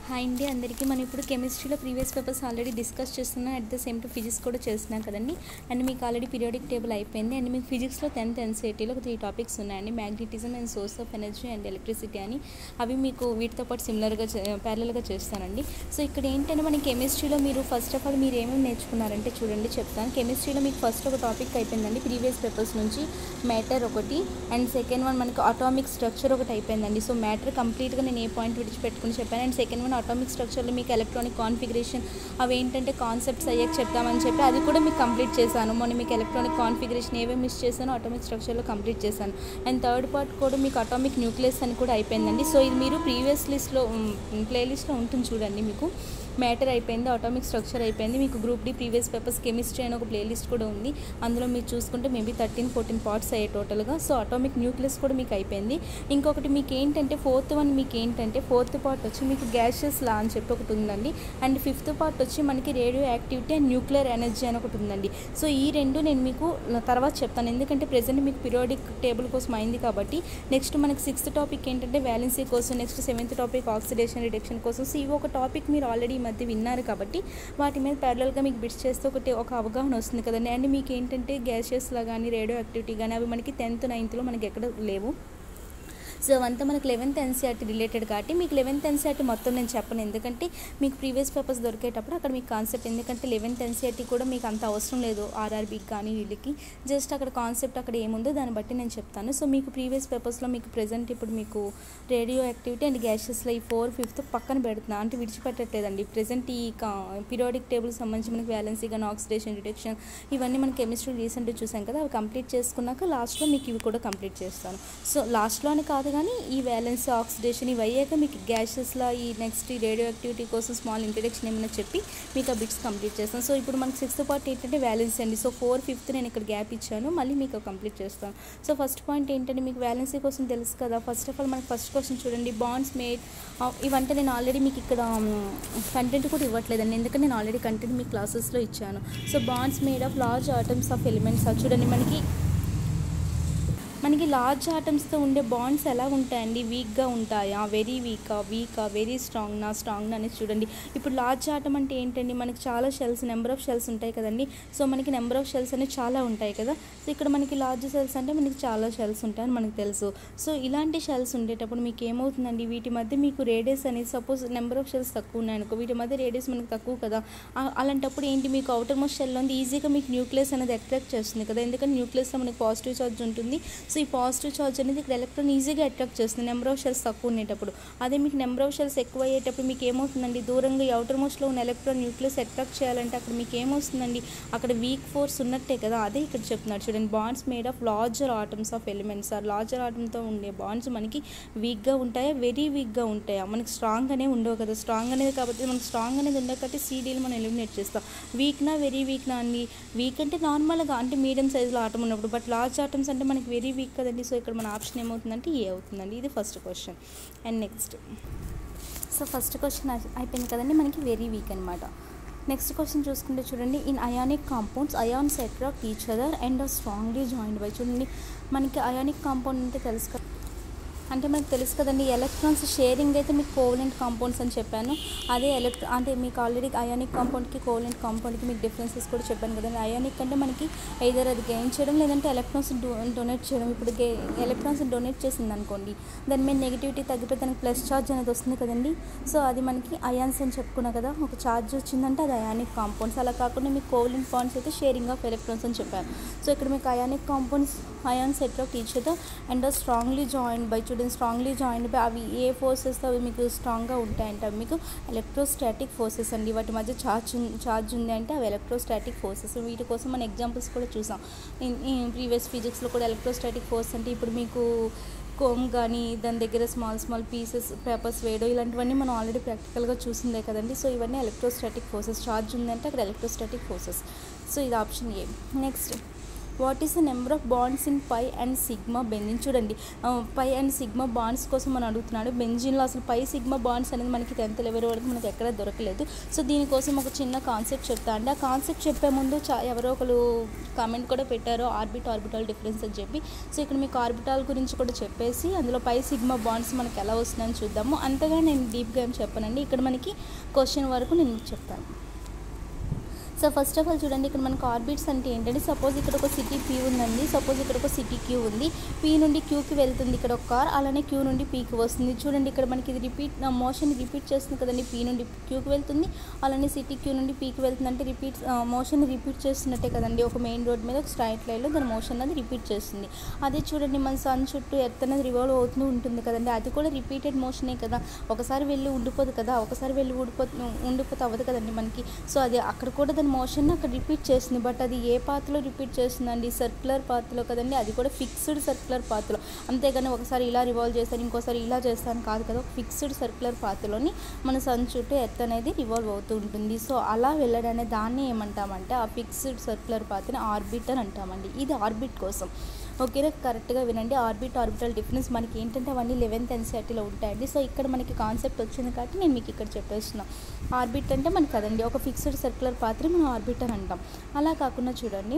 hi అండి అందరికీ మనం ఇప్పుడు కెమిస్ట్రీలో ప్రీవియస్ పేపర్స్ ఆల్రెడీ డిస్కస్ చేస్తున్నాం at the same to physics కూడా చేస్తున్నాం కదండి అండ్ మీకు ఆల్రెడీ పీరియాడిక్ టేబుల్ అయిపోయింది అండ్ మీకు ఫిజిక్స్లో టెన్త్ ఎన్సీఐటీలో ఒక త్రీ టాపిక్స్ ఉన్నాయండి magnetism and source of energy and electricity అని అవి మీకు వీటితో పాటు సిమిలర్గా ప్యారల్గా చేస్తానండి సో ఇక్కడ ఏంటంటే మన కెమిస్ట్రీలో మీరు ఫస్ట్ ఆఫ్ ఆల్ మీరు ఏమేమి నేర్చుకున్నారంటే చూడండి చెప్తాను కెమిస్ట్రీలో మీకు ఫస్ట్ ఒక టాపిక్ అయిపోయిందండి ప్రీవియస్ పేపర్స్ నుంచి మ్యాటర్ ఒకటి అండ్ సెకండ్ వన్ మనకి ఆటోమిక్ స్ట్రక్చర్ ఒకటి అయిపోయిందండి సో మ్యాటర్ కంప్లీట్గా నేను ఏ పాయింట్ విడిచిపెట్టుకుని చెప్పాను అండ్ సెకండ్ వన్ ఆటోమిక్ స్ట్రక్చర్లో మీకు ఎలక్ట్రానిక్ కాన్ఫిగరేషన్ అవి ఏంటంటే కాన్సెప్ట్స్ అయ్యాక చెప్తామని చెప్పి అది కూడా మీకు కంప్లీట్ చేశాను మొన్న మీకు ఎలక్ట్రానిక్ కాన్ఫిగరేషన్ ఏవే మిస్ చేశానో ఆటోమిక్ స్ట్రక్చర్లో కంప్లీట్ చేశాను అండ్ థర్డ్ పార్ట్ కూడా మీకు ఆటోమిక్ న్యూక్లియస్ అని కూడా అయిపోయిందండి సో ఇది మీరు ప్రీవియస్ లిస్ట్లో ప్లేలిస్ట్లో ఉంటుంది చూడండి మీకు మ్యాటర్ అయిపోయింది ఆటోమిక్ స్ట్రక్చర్ అయిపోయింది మీకు group D previous papers chemistry అని ఒక ప్లేలిస్ట్ కూడా ఉంది అందులో మీరు చూసుకుంటే మేబీ థర్టీన్ ఫోర్టీన్ పార్ట్స్ అయ్యాయి టోటల్గా సో ఆటోమిక్ న్యూక్లియస్ కూడా మీకు అయిపోయింది ఇంకొకటి మీకు ఏంటంటే ఫోర్త్ వన్ మీకు ఏంటంటే ఫోర్త్ పార్ట్ వచ్చి మీకు గ్యాషెస్ లా అని చెప్పి ఒకటి ఉందండి అండ్ ఫిఫ్త్ పార్ట్ వచ్చి మనకి radioactivity and nuclear energy అని ఒకటి ఉందండి సో ఈ రెండు నేను మీకు తర్వాత చెప్తాను ఎందుకంటే ప్రెసెంట్ మీకు పీరియాడిక్ టేబుల్ కోసం అయింది కాబట్టి నెక్స్ట్ మనకి సిక్స్త్ టాపిక్ ఏంటంటే వ్యాలెన్సీ కోసం next seventh topic oxidation reduction కోసం సో ఇవి ఒక టాపిక్ మీరు ఆల్రెడీ ఈ మధ్య విన్నారు కాబట్టి వాటి మీద ప్యారలల్గా మీకు బిట్స్ చేస్తే ఒకటి ఒక అవగాహన వస్తుంది కదండి అండ్ మీకు ఏంటంటే గ్యాసెస్లా కానీ రేడియో యాక్టివిటీ కానీ అవి మనకి టెన్త్ నైన్త్లో మనకి ఎక్కడ లేవు సో అవంతా మనకి లెవెన్త్ ఎన్సీఆర్టీ రిలేటెడ్ కాబట్టి మీకు లెవెన్త్ ఎన్సీఆర్టీ మొత్తం నేను చెప్పను ఎందుకంటే మీకు ప్రీవియస్ పేపర్స్ దొరికేటప్పుడు అక్కడ మీకు కాన్సెప్ట్ ఎందుకంటే లెవెన్త్ ఎన్సీఆర్టీ కూడా మీకు అంత అవసరం లేదు ఆర్ఆర్బీకి కానీ వీళ్ళకి జస్ట్ అక్కడ కాన్సెప్ట్ అక్కడ ఏముందో దాన్ని బట్టి నేను చెప్తాను సో మీకు ప్రీవియస్ పేపర్స్లో మీకు ప్రజెంట్ ఇప్పుడు మీకు రేడియో యాక్టివిటీ అండ్ గ్యాసెస్లో ఈ ఫోర్ ఫిఫ్త్ పక్కన పెడుతున్నా అంటే విడిచిపెట్టట్లేదండి ప్రజెంట్ ఈ పీరియాడిక్ టేబుల్ సంబంధించి మనకి వ్యాలెన్సీ కానీ ఆక్సిడేషన్ డిటెక్షన్ ఇవన్నీ మన కెమిస్ట్రీ రీసెంట్గా చూసాం కదా అవి కంప్లీట్ చేసుకున్నాక లాస్ట్లో మీకు ఇవి కూడా కంప్లీట్ చేస్తాను సో లాస్ట్లో అని కాదు కానీ ఈ వ్యాలెన్స్ ఆక్సిడేషన్ ఇవి అయ్యాక మీకు గ్యాసెస్లో ఈ నెక్స్ట్ ఈ రేడియో యాక్టివిటీ కోసం స్మాల్ ఇంట్రడక్షన్ ఏమైనా చెప్పి మీకు ఆ బిట్స్ కంప్లీట్ చేస్తాను సో ఇప్పుడు మనకి సిక్స్త్ పార్ట్ ఏంటంటే వ్యాలెన్స్ అండి సో ఫోర్ ఫిఫ్త్ నేను ఇక్కడ గ్యాప్ ఇచ్చాను మళ్ళీ మీకు కంప్లీట్ చేస్తాను సో ఫస్ట్ పాయింట్ ఏంటంటే మీకు వ్యాలెన్సీ కోసం తెలుసు కదా ఫస్ట్ ఆఫ్ ఆల్ మనకి ఫస్ట్ క్వశ్చన్ చూడండి బాండ్స్ మేడ్ ఇవంటే నేను ఆల్రెడీ మీకు ఇక్కడ కంటెంట్ కూడా ఇవ్వట్లేదండి ఎందుకంటే నేను ఆల్రెడీ కంటెంట్ మీ క్లాసెస్లో ఇచ్చాను so bonds made of large atoms of elements చూడండి మనకి మనకి లార్జ్ ఆటమ్స్తో ఉండే బాండ్స్ ఎలా ఉంటాయండి వీక్గా ఉంటాయా వెరీ వీకా వీకా వెరీ స్ట్రాంగ్ నా స్ట్రాంగ్ అనేది చూడండి ఇప్పుడు లార్జ్ ఆటం అంటే ఏంటండి మనకి చాలా షెల్స్ నెంబర్ ఆఫ్ షెల్స్ ఉంటాయి కదండి సో మనకి నెంబర్ ఆఫ్ షెల్స్ అనేవి చాలా ఉంటాయి కదా సో ఇక్కడ మనకి లార్జ్ షెల్స్ అంటే మనకి చాలా షెల్స్ ఉంటాయని మనకు తెలుసు సో ఇలాంటి షెల్స్ ఉండేటప్పుడు మీకు ఏమవుతుందండి వీటి మధ్య మీకు రేడియస్ అనేది సపోజ్ నెంబర్ ఆఫ్ షెల్స్ తక్కువ ఉన్నాయనుకో వీటి మధ్య రేడియస్ మనకు తక్కువ కదా అలాంటప్పుడు ఏంటి మీకు అవుటర్ మోస్ట్ షెల్ ఉంది ఈజీగా మీకు న్యూక్లియస్ అనేది అట్రాక్ట్ చేస్తుంది కదా ఎందుకంటే న్యూక్లియస్లో మనకి పాజిటివ్ ఛార్జ్ ఉంటుంది సో ఈ పాజిటివ్ ఛార్జ్ అనేది ఇక్కడ ఎలక్ట్రాన్ ఈజీగా అట్రాక్ట్ చేస్తుంది నెంబర్ ఆఫ్ షెల్స్ తక్కువ ఉండేటప్పుడు అదే మీకు నెంబర్ ఆఫ్ షెల్స్ ఎక్కువ అయ్యేటప్పుడు మీకు ఏమవుతుందండి దూరంగా అవుటర్ మోస్ట్లో ఉన్న ఎలక్ట్రాన్ న్యూక్లియస్ అట్రాక్ట్ చేయాలంటే అక్కడ మీకు ఏమొస్తుందండి అక్కడ వీక్ ఫోర్స్ ఉన్నట్టే కదా అదే ఇక్కడ చెప్తున్నాడు చూడండి bonds made of larger atoms of elements ఆ లార్జర్ ఆటమ్తో ఉండే బాండ్స్ మనకి వీక్గా ఉంటాయా వెరీ వీక్గా ఉంటాయా మనకి స్ట్రాంగ్ అనే ఉండవు కదా స్ట్రాంగ్ అనేది కాబట్టి మనకి స్ట్రాంగ్ అనేది ఉండవు కాబట్టి సీడీలు మనం ఎలిమినేట్ చేస్తాం వీక్నా వెరీ వీక్నా అండి వీక్ అంటే నార్మల్గా అంటే మీడియం సైజులో ఆటం ఉన్నప్పుడు బట్ లార్జ్ ఆటమ్స్ అంటే మనకి వెరీ వీక్ కదండి సో ఇక్కడ మన ఆప్షన్ ఏమవుతుందంటే ఏ అవుతుందండి ఇది first question and next so first question అయిపోయింది కదండి మనకి వెరీ వీక్ అనమాట నెక్స్ట్ క్వశ్చన్ చూసుకుంటే చూడండి in ionic compounds ions attract each other and are strongly joined by చూడండి మనకి అయానిక్ కాంపౌండ్ అంటే తెలుసు కదా అంటే మనకు తెలుసు కదండి ఎలక్ట్రాన్స్ షేరింగ్ అయితే మీకు కోవలెంట్ కాంపౌండ్స్ అని చెప్పాను అదే ఎలక్ట్రా అంటే మీకు ఆల్రెడీ అయానిక్ కాంపౌండ్కి కోవలెంట్ కాంపౌండ్కి మీకు డిఫరెన్సెస్ కూడా చెప్పాను కదండి అయానిక్ అంటే మనకి ఐదర్ అది గెయిన్ చేయడం లేదంటే ఎలక్ట్రాన్స్ డొనేట్ చేయడం ఇప్పుడు గే ఎలక్ట్రాన్స్ డొనేట్ చేసింది అనుకోండి దాని మీద నెగిటివిటీ తగ్గితే దానికి ప్లస్ ఛార్జ్ అనేది వస్తుంది కదండి సో అది మనకి అయాన్స్ అని చెప్పుకున్నా కదా ఒక ఛార్జ్ వచ్చిందంటే అది అయానిక్ కాంపౌండ్స్ అలా కాకుండా మీకు కోవలెంట్ బాండ్స్ అయితే షేరింగ్ ఆఫ్ ఎలక్ట్రాన్స్ అని చెప్పాను సో ఇక్కడ మీకు ionic compounds ions attract each other and strongly join by చూడండి స్ట్రాంగ్లీ జాయిన్ బై అవి ఏ ఫోర్సెస్తో అవి మీకు స్ట్రాంగ్గా ఉంటాయంటే అవి మీకు ఎలక్ట్రోస్టాటిక్ ఫోర్సెస్ అండి వాటి మధ్య ఛార్జ్ ఛార్జ్ ఉంది అంటే అవి ఎలక్ట్రోస్టాటిక్ ఫోర్సెస్ వీటి కోసం మన ఎగ్జాంపుల్స్ కూడా చూసాం ప్రీవియస్ ఫిజిక్స్లో కూడా ఎలక్ట్రోస్టాటిక్ ఫోర్స్ అంటే ఇప్పుడు మీకు కోమ్ కానీ దాని దగ్గర స్మాల్ స్మాల్ పీసెస్ పేపర్స్ వేయడం ఇలాంటివన్నీ మనం ఆల్రెడీ ప్రాక్టికల్గా చూసిందే కదండి సో ఇవన్నీ ఎలక్ట్రోస్టాటిక్ ఫోర్సెస్ ఛార్జ్ ఉందంటే అక్కడ ఎలక్ట్రోస్టాటిక్ ఫోర్సెస్ సో ఇది option A next what is the number of bonds in pi and sigma benzene చూడండి పై అండ్ సిగ్మా బాండ్స్ కోసం మనం అడుగుతున్నాడు బెంజిన్లో అసలు పై సిగ్మా బాండ్స్ అనేది మనకి టెన్త్ లెవెల్ వరకు మనకి ఎక్కడ దొరకలేదు సో దీనికోసం ఒక చిన్న కాన్సెప్ట్ చెప్తా అండి ఆ కాన్సెప్ట్ చెప్పే ముందు చా ఎవరో ఒకరు కామెంట్ కూడా పెట్టారు ఆర్బిట్ ఆర్బిటాల్ డిఫరెన్స్ అని చెప్పి సో ఇక్కడ మీకు ఆర్బిటాల్ గురించి కూడా చెప్పేసి అందులో పై సిగ్మా బాండ్స్ మనకి ఎలా వస్తుందని చూద్దాము అంతగా నేను డీప్గా ఏం చెప్పానండి ఇక్కడ మనకి క్వశ్చన్ వరకు నేను మీకు చెప్తాను సో ఫస్ట్ ఆఫ్ ఆల్ చూడండి ఇక్కడ మనకు ఆర్బిట్స్ అంటే ఏంటంటే సపోజ్ ఇక్కడ ఒక సిటీ పీ ఉందండి సపోజ్ ఇక్కడ ఒక సిటీ క్యూ ఉంది పీ నుండి క్యూకి వెళ్తుంది ఇక్కడ ఒక కార్ అలానే క్యూ నుండి పీకి వస్తుంది చూడండి ఇక్కడ మనకి ఇది రిపీట్ మోషన్ రిపీట్ చేస్తుంది కదండి పీ నుండి క్యూకి వెళ్తుంది అలానే సిటీ క్యూ నుండి పీకి వెళ్తుంది అంటే రిపీట్ మోషన్ రిపీట్ చేస్తున్నట్టే కదండి ఒక మెయిన్ రోడ్ మీద ఒక స్ట్రైట్ లైన్లో దాని మోషన్ అనేది రిపీట్ చేస్తుంది అదే చూడండి మన సన్ చుట్టూ ఎర్త్ అనేది రివాల్వ్ అవుతూ ఉంటుంది కదండి అది కూడా రిపీటెడ్ మోషనే కదా ఒకసారి వెళ్ళి ఉండిపోదు కదా ఒకసారి వెళ్ళి ఊడిపో ఉండిపోతే అవ్వదు కదండి మనకి సో అది అక్కడ కూడా దాని మోషన్ అక్కడ రిపీట్ చేస్తుంది బట్ అది ఏ పాత్రలో రిపీట్ చేస్తుందండి సర్క్యులర్ పాత్రలో కదండి అది కూడా ఫిక్స్డ్ సర్క్యులర్ పాత్రలో అంతేగాని ఒకసారి ఇలా రివాల్వ్ చేస్తాను ఇంకోసారి ఇలా చేస్తాను కాదు కదా ఫిక్స్డ్ సర్క్యులర్ పాత్రలోని మన సన్ చుట్టూ ఎర్త్ అనేది రివాల్వ్ అవుతూ ఉంటుంది సో అలా వెళ్ళడానే దాన్ని ఏమంటామంటే ఆ ఫిక్స్డ్ సర్క్యులర్ పాత్రని ఆర్బిట్ అని అంటామండి ఇది ఆర్బిట్ కోసం ఓకేనా కరెక్ట్గా వినండి ఆర్బిట్ ఆర్బిటల్ డిఫరెన్స్ మనకి ఏంటంటే అవన్నీ లెవెన్త్ ఎన్సీఆర్టీలో ఉంటాయండి సో ఇక్కడ మనకి కాన్సెప్ట్ వచ్చింది కాబట్టి నేను మీకు ఇక్కడ చెప్పేస్తున్నాను ఆర్బిట్ అంటే మనకి కదండి ఒక ఫిక్స్డ్ సర్క్యులర్ పాత్ర మనం ఆర్బిట్ అని అంటాం అలా కాకుండా చూడండి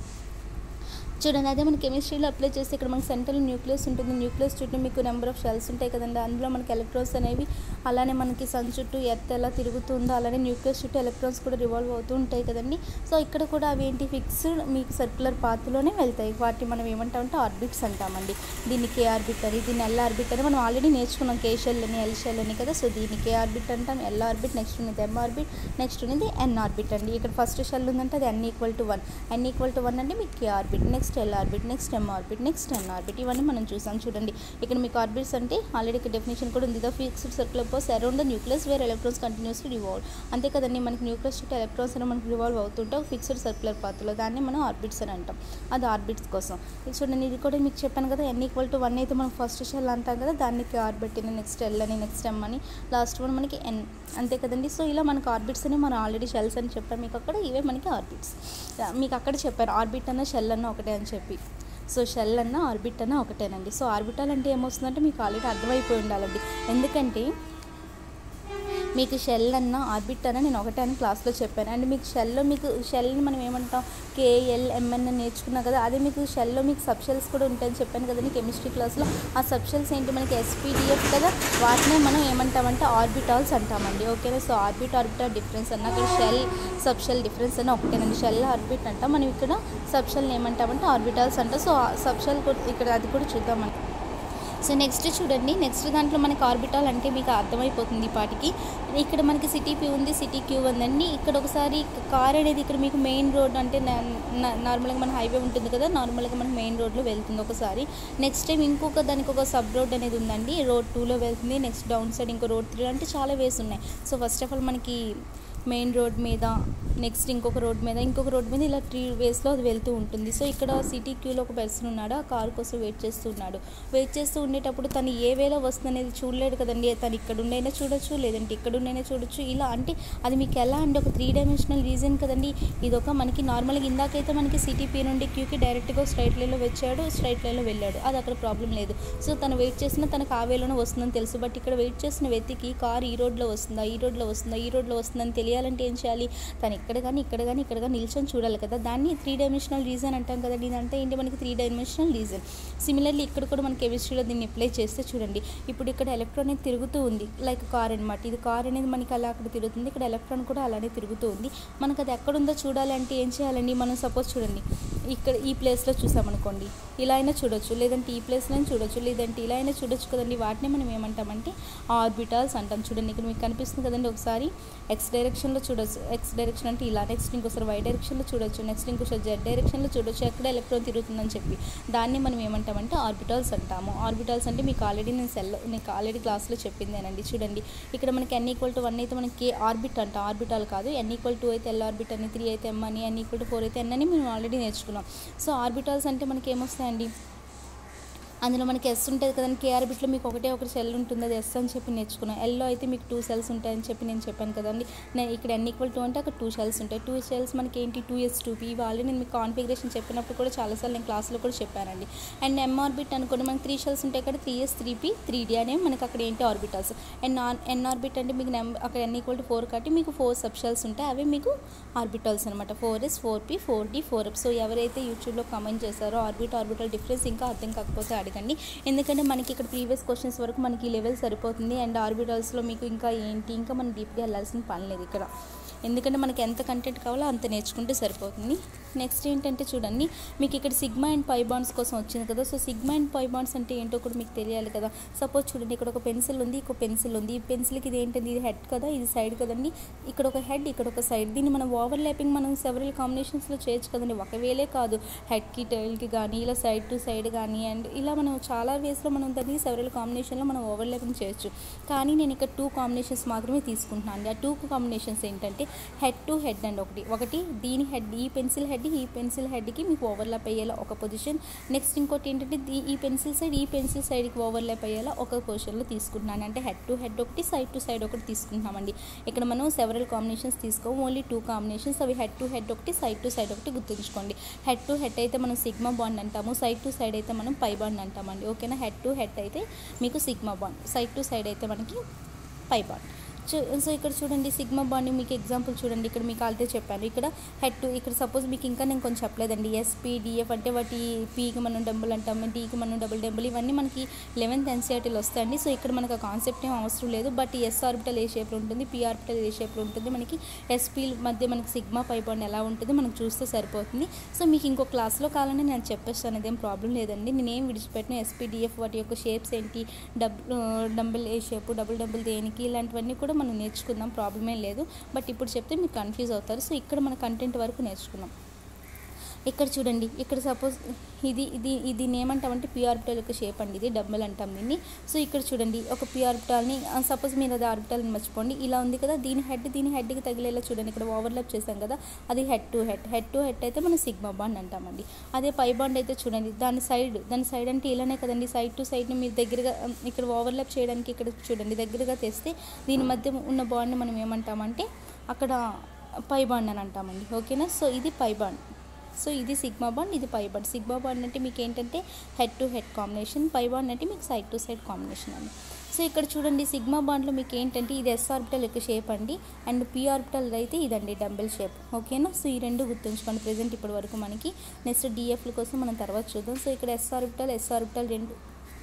చూడండి అదే మన కెమిస్ట్రీలో అప్లై చేస్తే ఇక్కడ మనకి సెంట్రల్ న్యూక్లియస్ ఉంటుంది న్యూక్లియస్ చుట్టూ మీకు నెంబర్ ఆఫ్ షెల్స్ ఉంటాయి కదండి అందులో మనకి ఎలక్ట్రాన్స్ అనేవి అలానే మనకి సన్ చుట్టూ ఎర్త్ ఎలా తిరుగుతుందో అలానే న్యూక్లియస్ చుట్టూ ఎలక్ట్రాన్స్ కూడా రివాల్వ్ అవుతూ ఉంటాయి కదండి సో ఇక్కడ కూడా అవి ఏంటి ఫిక్స్డ్ మీకు సర్క్యులర్ పాత్లోనే వెళ్తాయి వాటిని మనం ఏమంటామంటే ఆర్బిట్స్ అంటామండి దీన్ని కే ఆర్బిట్ అని దీన్ని ఎల్ ఆర్బిట్ అని మనం ఆల్రెడీ నేర్చుకున్నాం కే షెల్ అని ఎల్ షెల్ అని కదా సో దీన్ని కే ఆర్బిట్ అంటాం ఎల్ ఆర్బిట్ నెక్స్ట్ ఉన్నది ఎం ఆర్బిట్ నెక్స్ట్ ఉన్నది ఎన్ ఆర్బిట్ అండి ఇక్కడ ఫస్ట్ షెల్ ఉందంటే అది n equal to one n equal to one అంటే మీకు K orbit next L orbit next M orbit next N orbit ఇవన్నీ మనం చూసాం చూడండి ఇక్కడ మీకు ఆర్బిట్స్ అంటే ఆల్రెడీ ఇక్కడ డెఫినేషన్ కూడా ఉంది the fixed circular paths around the nucleus where electrons continuously revolve అంతే కదండి మనకి న్యూక్లియస్ చుట్టూ ఎలక్ట్రాన్స్ అని మనకి రివాల్వ్ అవుతుంటే ఒక ఫిక్స్డ్ సర్క్యులర్ పాత్రలో దాన్ని మనం ఆర్బిట్స్ అని అంటాం అది ఆర్బిట్స్ కోసం ఇది చూడండి ఇది కూడా మీకు చెప్పాను కదా ఎన్ ఈక్వల్ టు వన్ అయితే మనం ఫస్ట్ షెల్ అంటాం కదా దానికి ఆర్బిట్ అని నెక్స్ట్ ఎల్ అని నెక్స్ట్ ఎమ్ అని లాస్ట్ వన్ మనకి ఎన్ అంతే కదండి సో ఇలా మనకు ఆర్బిట్స్ అని మనం ఆల్రెడీ షెల్స్ అని చెప్పాను మీకు అక్కడ ఇవే మనకి ఆర్బిట్స్ మీకు అక్కడ చెప్పారు ఆర్బిట్ అన్న షెల్ అన్న ఒకటే అని చెప్పి సో షెల్ అన్న ఆర్బిట్ అన్న ఒకటేనండి సో ఆర్బిటాల్ అంటే ఏమొస్తుందంటే మీకు ఆల్రెడీ అర్థమైపోయి ఉండాలండి ఎందుకంటే మీకు షెల్ అన్న ఆర్బిట్ అన్న నేను ఒకటే అని క్లాస్లో చెప్పాను అండ్ మీకు షెల్లో మీకు షెల్ని మనం ఏమంటాం కేఎల్ ఎంఎన్ అని నేర్చుకున్నాం కదా అదే మీకు షెల్లో మీకు సబ్షెల్స్ కూడా ఉంటాయని చెప్పాను కదండి కెమిస్ట్రీ క్లాస్లో ఆ సబ్షెల్స్ ఏంటి మనకి ఎస్పీడిఎఫ్ కదా వాటినే మనం ఏమంటామంటే ఆర్బిటాల్స్ అంటామండి ఓకేనా సో ఆర్బిట్ ఆర్బిటాల్ డిఫరెన్స్ అన్న అక్కడ షెల్ సబ్షెల్ డిఫరెన్స్ అని ఒకటేనండి షెల్ ఆర్బిట్ అంటాం మనం ఇక్కడ సబ్షెల్ని ఏమంటామంటే ఆర్బిటాల్స్ అంటాం సో సబ్షెల్ కూడా ఇక్కడ అది కూడా చూద్దాం సో నెక్స్ట్ చూడండి నెక్స్ట్ దాంట్లో మనకి ఆర్బిటాల్ అంటే మీకు అర్థమైపోతుంది ఈ పాటికి ఇక్కడ మనకి సిటీ పీ ఉంది సిటీ క్యూ ఉందండి ఇక్కడ ఒకసారి కార్ అనేది ఇక్కడ మీకు మెయిన్ రోడ్ అంటే నార్మల్గా మన హైవే ఉంటుంది కదా నార్మల్గా మన మెయిన్ రోడ్లో వెళ్తుంది ఒకసారి నెక్స్ట్ టైం ఇంకొక దానికి ఒక సబ్ రోడ్ అనేది ఉందండి రోడ్ టూలో వెళ్తుంది నెక్స్ట్ డౌన్ సైడ్ ఇంకో రోడ్ త్రీ అంటే చాలా వేస్ ఉన్నాయి సో ఫస్ట్ ఆఫ్ ఆల్ మనకి మెయిన్ రోడ్ మీద నెక్స్ట్ ఇంకొక రోడ్ మీద ఇంకొక రోడ్ మీద ఇలా త్రీ వేస్లో అది వెళ్తూ ఉంటుంది సో ఇక్కడ సిటీ క్యూలో ఒక పర్సన్ ఉన్నాడు ఆ కార్ కోసం వెయిట్ చేస్తూ ఉన్నాడు వెయిట్ చేస్తూ ఉండేటప్పుడు తను ఏ వేలో వస్తుంది అనేది చూడలేడు కదండి తను ఇక్కడ ఉండైనా చూడొచ్చు లేదంటే ఇక్కడ ఉండైనా చూడొచ్చు ఇలా అంటే అది మీకు ఎలా అంటే ఒక త్రీ డైమెన్షనల్ రీజన్ కదండి ఇది ఒక మనకి నార్మల్గా ఇందాకైతే మనకి సిటీ పీ నుండి క్యూకి డైరెక్ట్గా స్ట్రైట్ లైన్లో వచ్చాడు స్ట్రైట్ లైన్లో వెళ్ళాడు అది అక్కడ ప్రాబ్లం లేదు సో తను వెయిట్ చేసిన తనకు ఆ వేలోనే వస్తుందని తెలుసు బట్ ఇక్కడ వెయిట్ చేసిన వ్యక్తికి కార్ ఈ రోడ్లో వస్తుందా ఈ రోడ్లో వస్తుందా ఈ రోడ్లో వస్తుందని తెలియాలంటే ఏం చేయాలి తను ఇక్కడ కానీ ఇక్కడ కానీ ఇక్కడ కానీ నిల్చొని చూడాలి కదా దాన్ని త్రీ డైమెన్షనల్ రీజన్ అంటాం కదండి ఇదంతా ఏంటి మనకి త్రీ డైమెన్షనల్ రీజన్ సిమిలర్లీ ఇక్కడ కూడా మన కెమిస్ట్రీలో దీన్ని అప్లై చేస్తే చూడండి ఇప్పుడు ఇక్కడ ఎలక్ట్రాన్ అనేది తిరుగుతూ ఉంది లైక్ కార్ అనమాట ఇది కార్ అనేది మనకి అలా అక్కడ తిరుగుతుంది ఇక్కడ ఎలక్ట్రాన్ కూడా అలానే తిరుగుతూ ఉంది మనకు అది ఎక్కడుందో చూడాలి అంటే ఏం చేయాలండి మనం సపోజ్ చూడండి ఇక్కడ ఈ ప్లేస్లో చూసామనుకోండి ఇలా అయినా చూడొచ్చు లేదంటే ఈ ప్లేస్లో అయినా చూడొచ్చు లేదంటే ఇలా అయినా చూడొచ్చు కదండి వాటిని మనం ఏమంటామంటే ఆర్బిటాల్స్ అంటాం చూడండి ఇక్కడ మీకు కనిపిస్తుంది కదండి ఒకసారి ఎక్స్ డైరెక్షన్లో చూడొచ్చు ఎక్స్ డైరెక్షన్ అంటే ఇలా నెక్స్ట్ ఇంకోసారి వై డైరెక్షన్లో చూడొచ్చు నెక్స్ట్ ఇంకోసారి జెడ్ డైరెక్షన్లో చూడొచ్చు ఎక్కడ ఎలక్ట్రాన్ తిరుగుతుందని చెప్పి దాన్ని మనం ఏమంటామంటే ఆర్బిటాల్స్ అంటాము ఆర్బిటాల్స్ అంటే మీకు ఆల్రెడీ నేను సెల్ మీకు ఆల్రెడీ క్లాస్లో చెప్పిందేనండి చూడండి ఇక్కడ మనకి ఎన్ ఈక్వల్ టు వన్ అయితే మనకి ఆర్బిట్ అంట ఆర్బిటాల్ కాదు ఎన్ ఈక్వల్ టూ అయితే ఎల్ ఆర్బిట్ అని త్రీ అయితే ఎమ్ అని ఎన్ ఈక్వల్ టు ఫోర్ అయితే ఎన్ అని మేము ఆల్రెడీ నేర్చుకున్నాం సో ఆర్బిటాల్స్ అంటే మనకి ఏమొస్తాయండి అందులో మనకి ఎస్ ఉంటుంది కదండి కేఆర్ బిట్లో మీకు ఒకటే ఒకటి సెల్ ఉంటుంది అది ఎస్ అని చెప్పి నేర్చుకున్నాం ఎల్లో అయితే మీకు టూ సెల్స్ ఉంటాయని చెప్పి నేను చెప్పాను కదండి నేను ఇక్కడ ఎన్ ఈక్వల్ టూ అంటే అక్కడ టూ సెల్స్ ఉంటాయి టూ సెల్స్ మనకి ఏంటి టూ ఎస్ టూ పీ ఇవి ఆల్రెడీ నేను మీకు కాన్ఫిగరేషన్ చెప్పినప్పుడు కూడా చాలాసార్లు నేను క్లాస్లో కూడా చెప్పానండి అండ్ ఎం ఆర్బిట్ అనుకోండి మనకి త్రీ షెల్స్ ఉంటాయి కదా three S three P three D అనేవి మనకి అక్కడ ఏంటి ఆర్బిటల్స్ అండ్ నాన్ ఎన్ ఆర్బిట్ అంటే మీకు నెంబర్ అక్కడ ఎన్ ఈక్వల్ టు ఫోర్ కాబట్టి మీకు ఫోర్ సబ్ షెల్స్ ఉంటాయి అవి మీకు ఆర్బిటల్స్ అనమాట four S four P four D four F so ఎవరైతే యూట్యూబ్లో కామెంట్ చేశారో ఆర్బిట్ ఆర్బిటల్ డిఫరెన్స్ ఇంకా అర్థం కాకపోతే అడగండి ఎందుకంటే మనకి ఇక్కడ ప్రీవియస్ క్వశ్చన్స్ వరకు మనకి ఈ లెవెల్ సరిపోతుంది అండ్ ఆర్బిటల్స్లో మీకు ఇంకా ఏంటి ఇంకా మనం డీప్గా వెళ్ళాల్సిన పని లేదు ఇక్కడ ఎందుకంటే మనకి ఎంత కంటెంట్ కావాలో అంత నేర్చుకుంటే సరిపోతుంది నెక్స్ట్ ఏంటంటే చూడండి మీకు ఇక్కడ సిగ్మా అండ్ పై బాండ్స్ కోసం వచ్చింది కదా so sigma and pi bonds అంటే ఏంటో కూడా మీకు తెలియాలి కదా సపోజ్ చూడండి ఇక్కడ ఒక పెన్సిల్ ఉంది ఒక పెన్సిల్ ఉంది ఈ పెన్సిల్కి ఇది ఏంటంది ఇది హెడ్ కదా ఇది సైడ్ కదండి ఇక్కడ ఒక హెడ్ ఇక్కడ ఒక సైడ్ దీన్ని మనం ఓవర్ ల్యాపింగ్ మనం సెవరల్ కాంబినేషన్స్లో చేయొచ్చు కదండి ఒకవేళే కాదు హెడ్కి టైల్కి కానీ ఇలా సైడ్ టు సైడ్ కానీ అండ్ ఇలా మనం చాలా వేస్లో మనం దాన్ని సెవరల్ కాంబినేషన్లో మనం ఓవర్ ల్యాపింగ్ చేయొచ్చు కానీ నేను ఇక్కడ టూ కాంబినేషన్స్ మాత్రమే తీసుకుంటున్నాను అండి ఆ టూ కాంబినేషన్స్ ఏంటంటే హెడ్ టు హెడ్ అండ్ ఒకటి ఒకటి దీని హెడ్ ఈ పెన్సిల్ హెడ్ ఈ పెన్సిల్ హెడ్కి మీకు ఓవర్లాప్ అయ్యేలా ఒక పొజిషన్ నెక్స్ట్ ఇంకోటి ఏంటంటే దీ- ఈ పెన్సిల్ సైడ్ ఈ పెన్సిల్ సైడ్కి ఓవర్లాప్ అయ్యేలా ఒక పొజిషన్లో తీసుకుంటున్నాను అంటే హెడ్ టు హెడ్ ఒకటి సైడ్ టు సైడ్ ఒకటి తీసుకుంటున్నామండి ఇక్కడ మనం సెవరల్ కాంబినేషన్స్ తీసుకో ఓన్లీ టూ కాంబినేషన్స్ అవి హెడ్ టు హెడ్ ఒకటి సైడ్ టు సైడ్ ఒకటి గుర్తుంచుకోండి హెడ్ టు హెడ్ అయితే మనం సిగ్మా బాండ్ అంటాము సైడ్ టు సైడ్ అయితే మనం పై బాండ్ అంటామండి ఓకేనా హెడ్ టు హెడ్ అయితే మీకు sigma bond side to side అయితే మనకి పై బాండ్ చూ- సో ఇక్కడ చూడండి సిగ్మా బాండ్ మీకు ఎగ్జాంపుల్ చూడండి ఇక్కడ మీకు ఆల్తే చెప్పాను ఇక్కడ హెడ్ టు ఇక్కడ సపోజ్ మీకు ఇంకా నేను కొంచెం చెప్పలేదండి ఎస్పీ డిఎఫ్ అంటే వాటి పీకి మనం డబుల్ అంటాము డీకి మనం డబుల్ డబుల్ ఇవన్నీ మనకి లెవెన్త్ ఎన్సీఆర్టీలో వస్తాయండి సో ఇక్కడ మనకు ఆ కాన్సెప్ట్ ఏం అవసరం లేదు బట్ ఎస్ ఆర్బిటల్ ఏ షేప్లో ఉంటుంది పీ ఆర్బిటల్ ఏ షేప్లో ఉంటుంది మనకి ఎస్పీ మధ్య మనకి సిగ్మా పై బాండ్ ఎలా ఉంటుంది మనం చూస్తే సరిపోతుంది సో మీకు ఇంకో క్లాస్లో కావాలని నేను చెప్పేస్తాను అదేం ప్రాబ్లం లేదండి నేనేం విడిచిపెట్టిన ఎస్పీ డిఎఫ్ వాటి యొక్క షేప్స్ ఏంటి డబుల్ డంబుల్ ఏ షేప్ డబుల్ డబుల్ దేనికి ఇలాంటివన్నీ కూడా మనం నేర్చుకుందాం ప్రాబ్లమే లేదు బట్ ఇప్పుడు చెప్తే మీరు కన్ఫ్యూజ్ అవుతారు సో ఇక్కడ మన కంటెంట్ వరకు నేర్చుకున్నాం ఇక్కడ చూడండి ఇక్కడ సపోజ్ ఇది ఇది ఇది ఏమంటామంటే పి ఆర్బిటల్ యొక్క షేప్ అండి ఇది డబ్బల్ అంటాం దీన్ని సో ఇక్కడ చూడండి ఒక పి ఆర్బిటాల్ని సపోజ్ మీరు అది ఆర్బిటాల్ని మర్చిపోండి ఇలా ఉంది కదా దీని హెడ్ దీని హెడ్కి తగిలేలా చూడండి ఇక్కడ ఓవర్లాప్ చేసాం కదా అది head to head head to head అయితే మనం సిగ్మా బాండ్ అంటామండి అదే పై బాండ్ అయితే చూడండి దాని సైడ్ దాని సైడ్ అంటే ఇలానే కదండి సైడ్ టు సైడ్ని మీరు దగ్గరగా ఉమ్, ఇక్కడ ఓవర్లాప్ చేయడానికి ఇక్కడ చూడండి దగ్గరగా తెస్తే దీని మధ్య ఉన్న బాండ్ని మనం ఏమంటామంటే అక్కడ పై బాండ్ అని అంటామండి ఓకేనా సో ఇది పై బాండ్ సో ఇది సిగ్మా బాండ్ ఇది పై బాండ్ సిగ్మా బాండ్ అంటే మీకు ఏంటంటే head to head combination pi bond అంటే మీకు సైడ్ టు సైడ్ కాంబినేషన్ అండి సో ఇక్కడ చూడండి సిగ్మా బాండ్లో మీకు ఏంటంటే ఇది ఎస్ ఆర్బిటల్ యొక్క షేప్ అండి అండ్ పి ఆర్బిటల్ అయితే ఇదండి డంబెల్ షేప్ ఓకేనా సో ఈ రెండు గుర్తుంచుకోండి ప్రజెంట్ ఇప్పటి వరకు మనకి నెక్స్ట్ డిఎఫ్ల కోసం మనం తర్వాత చూద్దాం సో ఇక్కడ ఎస్ ఆర్బిటల్ ఎస్ ఆర్బిటల్ రెండు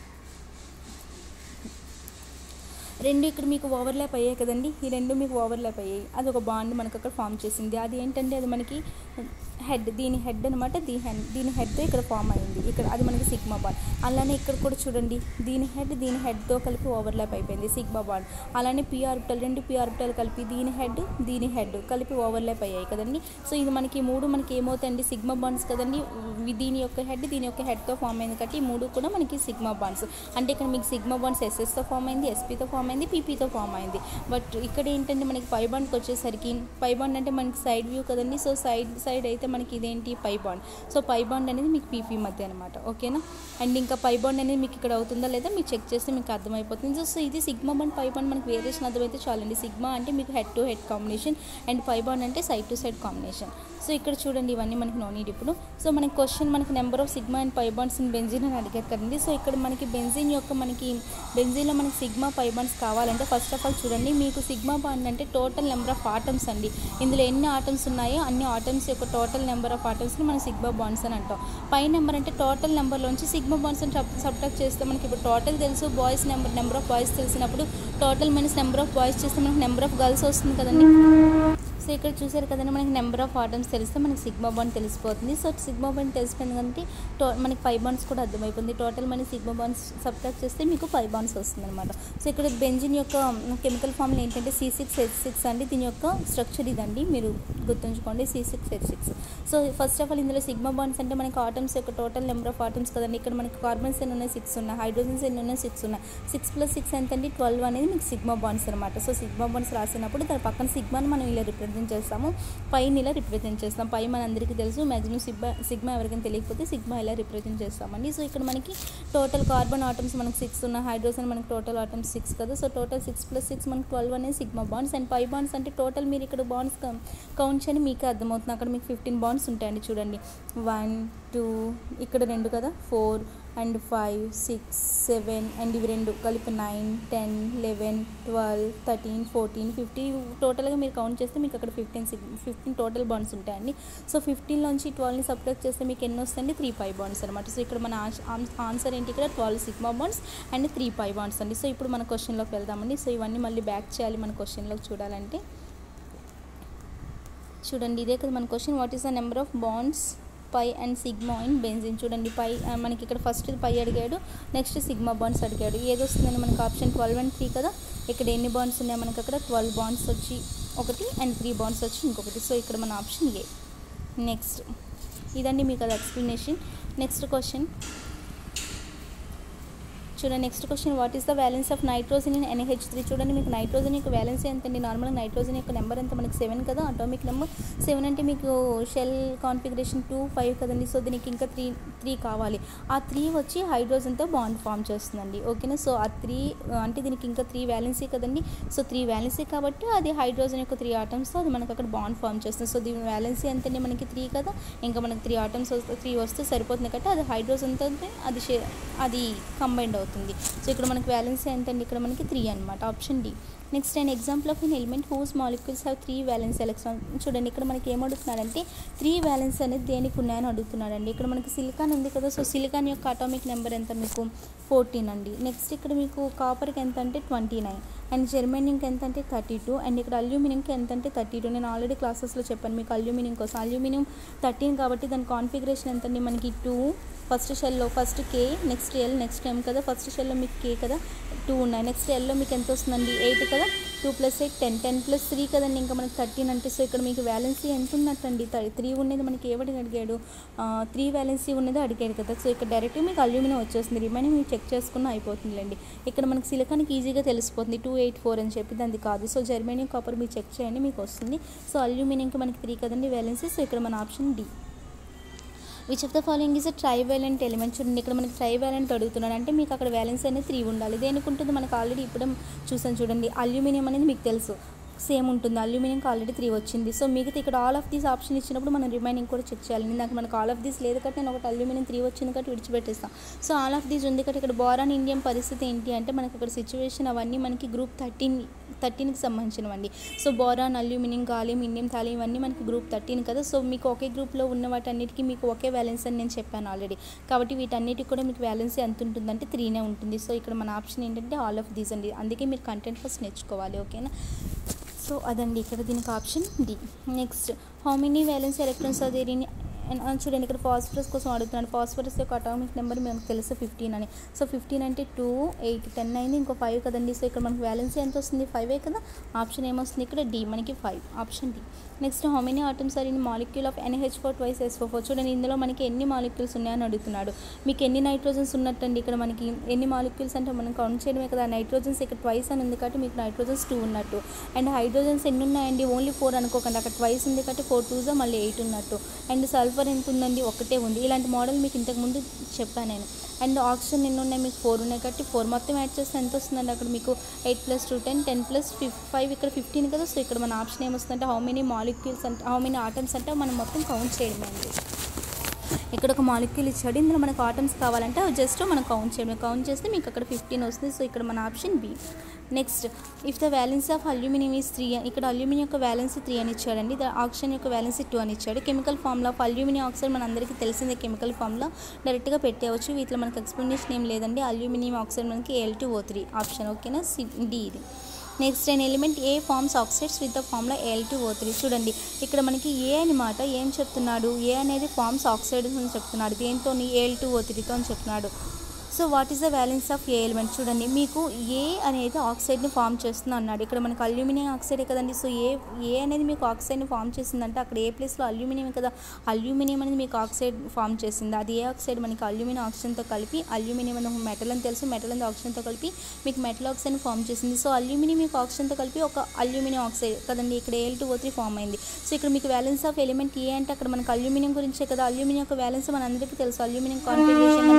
రెండు ఇక్కడ మీకు ఓవర్లాప్ అయ్యాయి కదండి ఈ రెండు మీకు ఓవర్లాప్ అయ్యాయి అది ఒక బాండ్ మనకు అక్కడ ఫామ్ చేసింది అది ఏంటంటే అది మనకి హెడ్ దీని హెడ్ అనమాట దీని హెడ్ దీని హెడ్తో ఇక్కడ ఫామ్ అయింది ఇక్కడ అది మనకి సిగ్మా బాండ్ అలానే ఇక్కడ కూడా చూడండి దీని హెడ్ దీని హెడ్తో కలిపి ఓవర్లాప్ అయిపోయింది సిగ్మా బాండ్ అలానే పి ఆర్బిటల్ రెండు పి ఆర్బిటల్ కలిపి దీని హెడ్ దీని హెడ్ కలిపి ఓవర్లాప్ అయ్యాయి కదండి సో ఇది మనకి ఈ మూడు మనకి ఏమవుతాయండి సిగ్మా బాండ్స్ కదండి ఇవి దీని యొక్క హెడ్ దీని యొక్క హెడ్తో ఫామ్ అయింది కాబట్టి ఈ మూడు కూడా మనకి సిగ్మా బాండ్స్ అంటే ఇక్కడ మీకు సిగ్మా బాండ్స్ ఎస్ఎస్తో ఫామ్ అయింది ఎస్పీతో ఫామ్ అయింది పీపీతో ఫామ్ అయింది బట్ ఇక్కడ ఏంటంటే మనకి పై బాండ్కి వచ్చేసరికి పై బాండ్ అంటే మనకి సైడ్ వ్యూ కదండి సో సైడ్ సైడ్ అయితే మనకి ఇదేంటి pi bond so pi bond అనేది మీకు పీపీ మధ్య అనమాట ఓకేనా అండ్ ఇంకా పై బాండ్ అనేది మీకు ఇక్కడ అవుతుందా లేదా మీరు చెక్ చేస్తే మీకు అర్థమైపోతుంది సో సో ఇది సిగ్మా బాండ్ పై బాండ్ మనకి వేరియేషన్ అర్థమైతే చాలండి సిగ్మా అంటే మీకు head to head combination and pi bond అంటే side to side combination so ఇక్కడ చూడండి ఇవన్నీ మనకి నో నీడ్ ఇప్పుడు సో మనకి క్వశ్చన్ మనకి number of sigma and pi bonds in benzene అని అడిగారు కదండి సో ఇక్కడ మనకి బెంజిన్ యొక్క మనకి బెంజిన్లో మనకి సిగ్మా పై బాండ్స్ కావాలంటే ఫస్ట్ ఆఫ్ ఆల్ చూడండి మీకు సిగ్మా బాండ్ అంటే టోటల్ నెంబర్ ఆఫ్ ఆటమ్స్ అండి ఇందులో ఎన్ని ఆటమ్స్ ఉన్నాయో అన్ని ఆటమ్స్ యొక్క టోటల్ నెంబర్ ఆఫ్ ఆటమ్స్ని మనం సిగ్మా బాండ్స్ అని అంటాం పై నెంబర్ అంటే టోటల్ నెంబర్లోంచి సిగ్మా బాండ్స్ అని సబ్ సబ్ట్రాక్ట్ చేస్తే మనకి ఇప్పుడు టోటల్ తెలుసు boys number number of boys తెలిసినప్పుడు total minus number of boys చేస్తే మనకి నెంబర్ ఆఫ్ గర్ల్స్ వస్తుంది కదండి సో ఇక్కడ చూసారు కదండి మనకి నెంబర్ ఆఫ్ ఆటమ్స్ తెలిస్తే మనకి సిగ్మా బాండ్ తెలిసిపోతుంది సో సిగ్మా బాండ్ తెలిసిపోయింది కాబట్టి టో మనకి ఫైవ్ బాండ్స్ కూడా అర్థమైపోతుంది టోటల్ మనకి సిగ్మా బాండ్స్ సబ్ట్రాక్ట్ చేస్తే మీకు ఫైవ్ బాండ్స్ వస్తుంది అనమాట సో ఇక్కడ బెంజిన్ యొక్క కెమికల్ ఫామ్లో ఏంటంటే సి సిక్స్ హెచ్ సిక్స్ అండి దీని యొక్క స్ట్రక్చర్ ఇదండి మీరు గుర్తుంచుకోండి C six H six so first of all ఇందులో సిగ్మా బాండ్స్ అంటే మనకి ఆటమ్స్ యొక్క టోటల్ నెంబర్ ఆఫ్ ఆటమ్స్ కదండి ఇక్కడ మనకి కార్బన్స్ ఎన్ని ఉన్నాయి సిక్స్ ఉన్నాయి హైడ్రోజన్స్ ఎన్ని ఉన్నాయి సిక్స్ ఉన్నాయి సిక్స్ ప్లస్ సిక్స్ ఎంత అండి ట్వెల్వ్ అనేది మీకు సిగ్మా బాండ్స్ అనమాట సో సిగ్మా బాండ్స్ రాసినప్పుడు దాని పక్కన సిగ్మాని మనం ఇలా రిప్రజెంట్ రిప్రజెంట్ చేస్తాము పైని ఇలా రిప్రజెంట్ చేస్తాం పై మన అందరికీ తెలుసు మ్యాక్సిమం సిగ్మా సిగ్మా ఎవరికైనా తెలియకపోతే సిగ్మా ఇలా రిప్రజెంట్ చేస్తామండి సో ఇక్కడ మనకి టోటల్ కార్బన్ ఆటమ్స్ మనకి సిక్స్ ఉన్న హైడ్రోజన్ మనకి టోటల్ ఆటమ్స్ సిక్స్ కదా so total six plus six మనకి ట్వెల్వ్ అనేది sigma bonds and pi bonds అంటే టోటల్ మీరు ఇక్కడ బాండ్స్ కౌంట్ చేయని మీకే అర్థమవుతుంది అక్కడ మీకు ఫిఫ్టీన్ బాండ్స్ ఉంటాయండి చూడండి వన్ టూ ఇక్కడ రెండు కదా four and five six seven and ఇవి రెండు కలిపి nine ten eleven twelve thirteen fourteen fifty టోటల్గా మీరు కౌంట్ చేస్తే మీకు అక్కడ ఫిఫ్టీన్ ఫిఫ్టీన్ టోటల్ బాండ్స్ ఉంటాయండి సో ఫిఫ్టీన్లోంచి ట్వెల్వ్ని సబ్ట్రాక్ట్ చేస్తే మీకు ఎన్ని వస్తాయండి త్రీ పై బాండ్స్ అనమాట సో ఇక్కడ మన ఆన్సర్ ఏంటి ఇక్కడ twelve sigma bonds and three pi bonds అండి సో ఇప్పుడు మన క్వశ్చన్లోకి వెళ్దామండి సో ఇవన్నీ మళ్ళీ బ్యాక్ చేయాలి మన క్వశ్చన్లోకి చూడాలంటే చూడండి ఇదే కదా మన question what is the number of bonds pi and sigma in benzene చూడండి పై ఆ, మనకి ఇక్కడ ఫస్ట్ పై అడిగాడు నెక్స్ట్ సిగ్మా బాండ్స్ అడిగాడు ఏది వస్తుందండి మనకి ఆప్షన్ ట్వెల్వ్ అండ్ త్రీ కదా ఇక్కడ ఎన్ని బాండ్స్ ఉన్నాయి మనకి అక్కడ ట్వెల్వ్ బాండ్స్ వచ్చి ఒకటి అండ్ త్రీ బాండ్స్ వచ్చి ఇంకొకటి సో ఇక్కడ మన ఆప్షన్ ఏ నెక్స్ట్ ఇదండి మీకు అది ఎక్స్ప్లెనేషన్ నెక్స్ట్ క్వశ్చన్ చూడండి next question what is the valence of nitrogen in NH three చూడండి మీకు నైట్రోజన్ యొక్క వ్యాలెన్స్ ఎంత అండి నార్మల్గా నైట్రోజన్ యొక్క నెంబర్ ఎంత మనకి సెవెన్ కదా అటామిక్ నెంబర్ సెవెన్ అంటే మీకు షెల్ కాన్ఫిగరేషన్ టూ ఫైవ్ కదండి సో దీనికి ఇంకా త్రీ త్రీ కావాలి ఆ త్రీ వచ్చి హైడ్రోజన్తో బాండ్ ఫామ్ చేస్తుందండి ఓకేనా సో ఆ త్రీ అంటే దీనికి ఇంకా త్రీ వ్యాలెన్సీ కదండి సో త్రీ వ్యాలెన్సీ కాబట్టి అది హైడ్రోజన్ యొక్క త్రీ ఆటమ్స్తో అది మనకు అక్కడ బాండ్ ఫామ్ చేస్తుంది సో దీని వ్యాలెన్సీ ఎంతండి మనకి త్రీ కదా ఇంకా మనకి త్రీ ఆటమ్స్ వస్తే త్రీ వస్తే సరిపోతుంది కాబట్టి అది హైడ్రోజన్తో అది షే అది కంబైండ్ అవుతుంది సో ఇక్కడ మనకి వ్యాలెన్సీ ఎంతండి ఇక్కడ మనకి త్రీ అనమాట option D next and example of an element whose molecules have three valence electron చూడండి ఇక్కడ మనకి ఏం అడుగుతున్నాడంటే త్రీ వ్యాలెన్స్ అనేది దేనికి ఉన్నాయని అడుగుతున్నాడండి ఇక్కడ మనకి సిలికాన్ ఉంది కదా సో సిలికాన్ యొక్క అటామిక్ నెంబర్ ఎంత మీకు ఫోర్టీన్ అండి నెక్స్ట్ ఇక్కడ మీకు కాపర్కి ఎంత అంటే ట్వంటీ నైన్ అండ్ జర్మనీకి ఎంత అంటే థర్టీ టూ అండ్ ఇక్కడ అల్యూమినియంకి ఎంత అంటే థర్టీ టూ నేను ఆల్రెడీ క్లాసెస్లో చెప్పాను మీకు అల్యూమినియం కోసం అల్యూమినియం థర్టీన్ కాబట్టి దాని కాన్ఫిగరేషన్ ఎంత అండి మనకి టూ ఫస్ట్ షెల్లో first K next L next M కదా ఫస్ట్ షెల్లో మీకు కే కదా టూ ఉన్నాయి నెక్స్ట్ ఎల్లో మీకు ఎంత వస్తుందండి ఎయిట్ కదా two plus eight ten ten plus three కదండి ఇంకా మనకి థర్టీన్ అంటే సో ఇక్కడ మీకు వ్యాలెన్సీ ఎంత ఉన్నట్టండి త్రీ ఉన్నది మనకి ఏవడి అడిగాడు త్రీ వ్యాలెన్సీ ఉన్నది అడిగాడు కదా సో ఇక్కడ డైరెక్ట్గా మీకు అల్యూమినియం వచ్చేస్తుంది రిమైనింగ్ మీరు చెక్ చేసుకున్న అయిపోతుందిలేండి ఇక్కడ మనకి సిలికానికి ఈజీగా తెలిసిపోతుంది టూ ఎయిట్ ఫోర్ అని చెప్పి దానికి కాదు సో జర్మేనియం కాపర్ మీరు చెక్ చేయండి మీకు వస్తుంది సో అల్యూమినియంకి మనకి త్రీ కదండి వ్యాలెన్సీ సో ఇక్కడ మన option D which of the following is a trivalent element చూడండి ఇక్కడ మనకి ట్రైవాలెంట్ అడుగుతున్నాడు అంటే మీకు అక్కడ వ్యాలెన్స్ అనేది త్రీ ఉండాలి దేనికి ఉంటుంది మనకు ఆల్రెడీ ఇప్పుడు చూసాను చూడండి అల్యూమినియం అనేది మీకు తెలుసు సేమ్ ఉంటుంది అల్యూమినియంకి ఆల్రెడీ త్రీ వచ్చింది సో మిగతా ఇక్కడ ఆల్ ఆఫ్ దీస్ ఆప్షన్ ఇచ్చినప్పుడు మనం రిమైనింగ్ కూడా చెక్ చేయాలి నాకు మనకు ఆల్ ఆఫ్ దీస్ లేదు కాబట్టి నేను ఒకటి అల్యూమినియం త్రీ వచ్చింది కాబట్టి విడిచిపెట్టేస్తాను సో ఆల్ ఆఫ్ దీస్ ఉంది కాబట్టి ఇక్కడ బోరాన్ ఇండియం పరిస్థితి ఏంటి అంటే మనకి అక్కడ సిచ్యువేషన్ అవన్నీ మనకి గ్రూప్ థర్టీన్ థర్టీన్కి సంబంధించినవండి so boron aluminium gallium indium thallium ఇవన్నీ మనకి గ్రూప్ థర్టీన్ కదా సో మీకు ఒకే గ్రూప్లో ఉన్న వాటన్నిటికీ మీకు ఒకే వ్యాలెన్స్ అని నేను చెప్పాను ఆల్రెడీ కాబట్టి వీటన్నిటికి కూడా మీకు వ్యాలెన్స్ ఎంత ఉంటుందంటే త్రీనే ఉంటుంది సో ఇక్కడ మన ఆప్షన్ ఏంటంటే ఆల్ ఆఫ్ దీస్ అండి అందుకే మీరు కంటెంట్ ఫస్ట్ నేర్చుకోవాలి ఓకేనా సో అదండి ఇక్కడ దీనికి option D next how many valence electrons are there in చూడండి ఇక్కడ ఫాస్ఫరస్ కోసం అడుగుతున్నాడు ఫాస్ఫరస్ యొక్క అటామిక్ నెంబర్ మనకు తెలుసు ఫిఫ్టీన్ అని సో ఫిఫ్టీన్ అంటే టూ ఎయిట్ టెన్ అయింది ఇంకో ఫైవ్ కదండి సో ఇక్కడ మనకు వ్యాలెన్సీ ఎంత వస్తుంది ఫైవే కదా ఆప్షన్ ఏమొస్తుంది ఇక్కడ డి మనకి five option D next how many atoms are in molecule of NH four twice S four చూడండి ఇందులో మనకి ఎన్ని మాలిక్యూల్స్ ఉన్నాయని అడుగుతున్నాడు మీకు ఎన్ని నైట్రోజన్స్ ఉన్నట్టండి ఇక్కడ మనకి ఎన్ని మాలిక్యూల్స్ అంటే మనం కౌంట్ చేయడమే కదా నైట్రోజన్స్ ఇక్కడ ట్వైస్ అని ఉంది కాబట్టి మీకు నైట్రోజన్స్ టూ ఉన్నట్టు అండ్ హైడ్రోజన్స్ ఎన్ని ఉన్నాయండి ఓన్లీ ఫోర్ అనుకోకండి అక్కడ ట్వైస్ ఉంది కాబట్టి ఫోర్ టూజా మళ్ళీ ఎయిట్ ఉన్నట్టు అండ్ సల్ఫర్ ఎంత ఉందండి ఒకటే ఉంది ఇలాంటి మోడల్ మీకు ఇంతకుముందు చెప్పాను నేను అండ్ ఆక్సిజన్ ఎన్ని ఉన్నాయి మీకు ఫోర్ ఉన్నాయి కాబట్టి ఫోర్ మొత్తం యాడ్ చేస్తే ఎంత వస్తుందండి అక్కడ మీకు eight plus two ten ten plus fif five ఇక్కడ ఫిఫ్టీన్ కదా సో ఇక్కడ మన ఆప్షన్ ఏమొస్తుందంటే హౌ మెనీ మాలిక్యూల్స్ అంటే హౌ మెనీ ఆటమ్స్ అంటే మనం మొత్తం కౌంట్ చేయడమే అండి ఇక్కడ ఒక మాలిక్యూల్ ఇచ్చాడు ఇందులో మనకు ఆటమ్స్ కావాలంటే అవి జస్ట్ మనం కౌంట్ చేయడమే కౌంట్ చేస్తే మీకు అక్కడ ఫిఫ్టీన్ వస్తుంది సో ఇక్కడ మన option B next if the valence of aluminium is three ఇక్కడ అల్యూమినియం యొక్క వ్యాలెన్సీ త్రీ అని ఇచ్చాడండి ద ఆక్సిజన్ యొక్క వ్యాలెన్సీ టూ అని ఇచ్చాడు కెమికల్ ఫామ్లో ఆఫ్ అల్యూమినియం ఆక్సైడ్ మన అందరికీ తెలిసిందే కెమికల్ ఫామ్లో డైరెక్ట్గా పెట్టేవచ్చు వీటిలో మనకు ఎక్స్ప్లెనేషన్ ఏం లేదండి అల్యూమినియం ఆక్సైడ్ మనకి L two O three option ఓకేనా సి డి ఇది next an element A forms oxides with the ఫార్మ్లో ఎల్ టూ ఓ త్రీ చూడండి ఇక్కడ మనకి ఏ అనమాట ఏం చెప్తున్నాడు ఏ అనేది ఫార్మ్స్ ఆక్సైడ్స్ అని చెప్తున్నాడు దేంతో ఏల్ టూ ఓ త్రీతో అని చెప్తున్నాడు so what is the valence of A element చూడండి మీకు ఏ అనేది ఆక్సైడ్ని ఫామ్ చేస్తుంది అన్నాడు ఇక్కడ మనకు అల్యూమినియం ఆక్సైడే కదండి సో ఏ ఏ అనేది మీకు ఆక్సైడ్ని ఫామ్ చేసిందంటే అక్కడ ఏ ప్లేస్లో అల్యూమినియం కదా అల్యూమినియం అనేది మీకు ఆక్సైడ్ ఫామ్ చేసింది అది ఏ ఆక్సైడ్ మనకి అల్యూమినియం ఆక్సిజన్తో కలిపి అల్యూమినియం అనేది మెటల్ అని తెలుసు మెటల్ అనేది ఆక్సిజన్తో కలిపి మీకు మెటల్ ఆక్సైడ్ని ఫామ్ చేసింది సో అల్యూమినియం మీకు ఆక్సిజన్తో కలిపి ఒక అల్యూమినియం ఆక్సైడ్ కదండి ఇక్కడ L two O three form అయింది సో ఇక్కడ మీకు వ్యాలెన్స్ ఆఫ్ ఎలిమెంట్ ఏ అంటే అక్కడ మనకు అల్యూమినియం గురించే కదా అల్యూమినియం యొక్క వ్యాలెన్స్ మన అందరికీ తెలుసు అల్యూమినియం కాన్ఫిగరేషన్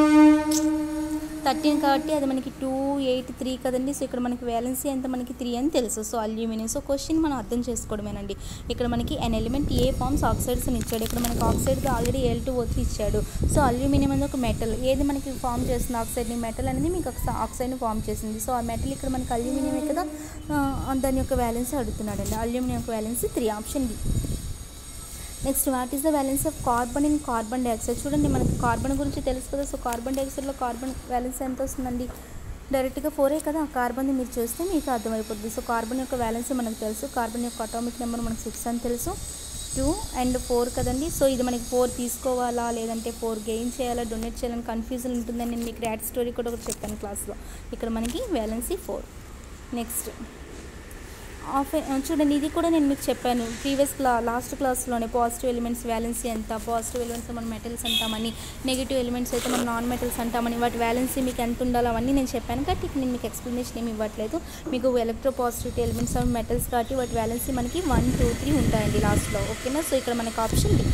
థర్టీన్ కాబట్టి అది మనకి టూ ఎయిట్ త్రీ కదండి సో ఇక్కడ మనకి వ్యాలెన్సీ ఎంత మనకి త్రీ అని తెలుసు సో అల్యూమినియం సో క్వశ్చన్ మనం అర్థం చేసుకోవడమేనండి ఇక్కడ మనకి an element A forms oxides అని ఇచ్చాడు ఇక్కడ మనకి oxide already L two O three ఇచ్చాడు సో అల్యూమినియం అనేది ఒక మెటల్ ఏది మనకి ఫామ్ చేస్తుంది ఆక్సైడ్ని మెటల్ అనేది మీకు ఒక ఆక్సైడ్ని ఫామ్ చేసింది సో ఆ మెటల్ ఇక్కడ మనకి అల్యూమినియం కదా ఆ, దాని యొక్క వ్యాలెన్స్ అడుగుతున్నాడండి అల్యూమినియం యొక్క valence three option B next what is the balance of carbon in carbon dioxide చూడండి మనకి కార్బన్ గురించి తెలుసు కదా సో కార్బన్ డైఆక్సైడ్లో కార్బన్ బ్యాలెన్స్ ఎంత వస్తుందండి డైరెక్ట్గా ఫోరే కదా ఆ కార్బన్ని మీరు చూస్తే మీకు అర్థమైపోతుంది సో కార్బన్ యొక్క బ్యాలెన్స్ మనకు తెలుసు కార్బన్ యొక్క అటామిక్ నెంబర్ మనకు సిక్స్ అని తెలుసు టూ అండ్ ఫోర్ కదండి సో ఇది మనకి ఫోర్ తీసుకోవాలా లేదంటే ఫోర్ గెయిన్ చేయాలా డొనేట్ చేయాలని కన్ఫ్యూజన్ ఉంటుందని నేను మీకు ర్యాట్ స్టోరీ కూడా ఒకటి చెప్పాను క్లాస్లో ఇక్కడ మనకి బ్యాలెన్సీ ఫోర్ నెక్స్ట్ ఆఫ్ చూడండి ఇది కూడా నేను మీకు చెప్పాను ప్రీవియస్ క్లా లాస్ట్ క్లాస్లోనే పాజిటివ్ ఎలిమెంట్స్ వ్యాలెన్సీ ఎంత పాజిటివ్ ఎలిమెంట్స్ మనం మెటల్స్ అంటామని నెగిటివ్ ఎలిమెంట్స్ అయితే మనం నాన్ మెటల్స్ అంటామని వాటి వ్యాలెన్సీ మీకు ఎంత ఉండాలో అవన్నీ నేను చెప్పాను కాబట్టి ఇక్కడ నేను మీకు ఎక్స్ప్లెనేషన్ ఏమి ఇవ్వట్లేదు మీకు electropositivity elements of metals కాబట్టి వాటి వ్యాలెన్సీ మనకి వన్ టూ త్రీ ఉంటాయండి లాస్ట్లో ఓకేనా సో ఇక్కడ మనకి option D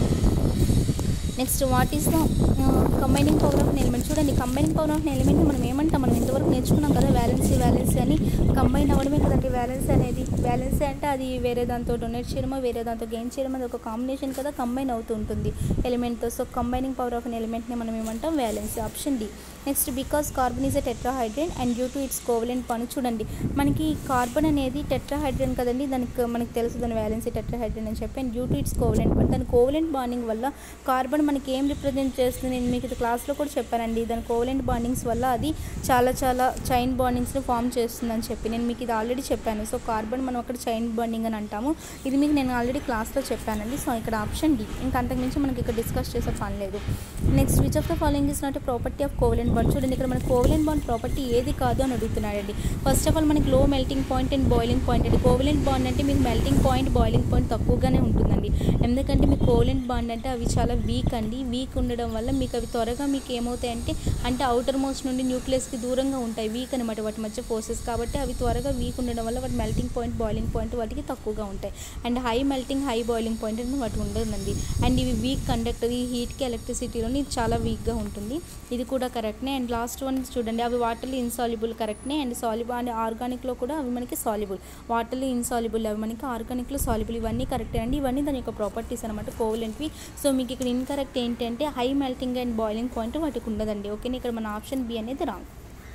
next what is the combining power of element చూడండి కంబైనింగ్ పవర్ ఆఫ్ ఎలిమెంట్ మనం ఏమంటాం మనం ఇంతవరకు నేర్చుకున్నాం కదా వ్యాలెన్సీ వ్యాలెన్సీ అని కంబైన్ అవ్వడమే కదండి వ్యాలెన్స్ అనేది వ్యాలెన్సీ అంటే అది వేరే దాంతో డొనేట్ చేయడమో వేరే దాంతో గెయిన్ చేయడం అది ఒక కాంబినేషన్ కదా కంబైన్ అవుతూ ఉంటుంది ఎలిమెంట్తో so combining power of an ఎలిమెంట్ని మనం ఏమంటాం valency option D next because carbon is a tetrahedron and due to its covalent పని చూడండి మనకి కార్బన్ అనేది టెట్రాహైడ్రేన్ కదండి దానికి మనకి తెలుసు దాని వ్యాలెన్సీ టెట్రాహైడ్రేన్ అని చెప్పి and due to its covalent bond దాని కోవలెంట్ బాండింగ్ వల్ల కార్బన్ మనకి ఏం రిప్రజెంట్ చేస్తుంది నేను మీకు ఇది క్లాస్లో కూడా చెప్పానండి దాని కోవలెంట్ బాండింగ్స్ వల్ల అది చాలా చాలా చైన్ బాండింగ్స్ని ఫామ్ చేస్తుందని చెప్పి నేను మీకు ఇది ఆల్రెడీ చెప్పాను సో కార్బన్ మనం అక్కడ చైన్ బాండింగ్ అని అంటాము ఇది మీకు నేను ఆల్రెడీ క్లాస్లో చెప్పానండి సో ఇక్కడ ఆప్షన్ డి ఇంకా అంతకుమించి మనకి ఇక్కడ డిస్కస్ చేసే పని లేదు next which of the following is not property of covalent bond చూడండి ఇక్కడ మన కోవలెంట్ బాండ్ ప్రాపర్టీ ఏది కాదు అని అడుగుతున్నాడండి ఫస్ట్ ఆఫ్ ఆల్ మనకి low melting point and boiling point అండి కోవలెంట్ బాండ్ అంటే మీకు మెల్టింగ్ పాయింట్ బాయిలింగ్ పాయింట్ తక్కువగానే ఉంటుందండి ఎందుకంటే మీకు కోవలెంట్ బాండ్ అంటే అవి చాలా వీక్ అండి వీక్ ఉండడం వల్ల మీకు అవి త్వరగా మీకు ఏమవుతాయంటే అంటే అవుటర్ మోస్ట్ నుండి న్యూక్లియస్కి దూరంగా ఉంటాయి వీక్ అనమాట వాటి మధ్య ఫోర్సెస్ కాబట్టి అవి త్వరగా వీక్ ఉండడం వల్ల వాటి మెల్టింగ్ పాయింట్ బాయిలింగ్ పాయింట్ వాటికి తక్కువగా ఉంటాయి and high melting high boiling point అని వాటి ఉండదండి అండ్ ఇవి వీక్ కండక్టర్ ఈ హీట్కి ఎలక్ట్రిసిటీలోని ఇది చాలా వీక్గా ఉంటుంది ఇది కూడా కరెక్ట్నే అండ్ లాస్ట్ వన్ చూడండి అవి వాటర్లో ఇన్సాల్యుబుల్ కరెక్ట్నే అండ్ సాల్యుబుల్ అండ్ ఆర్గానిక్లో కూడా అవి మనకి సాల్యుబుల్ వాటర్లో ఇన్సాల్యుబుల్ అవి మనకి ఆర్గానిక్లో సాల్యుబుల్ ఇవన్నీ కరెక్టే అండి ఇవన్నీ దాని యొక్క ప్రాపర్టీస్ అనమాట కోవలెంట్వి సో మీకు ఇక్కడ ఇన్కరెక్ట్ ఏంటంటే high melting and boiling point వాటికి ఉండదండి ఓకేనా ఇక్కడ మన ఆప్షన్ బి అనేది రాంగ్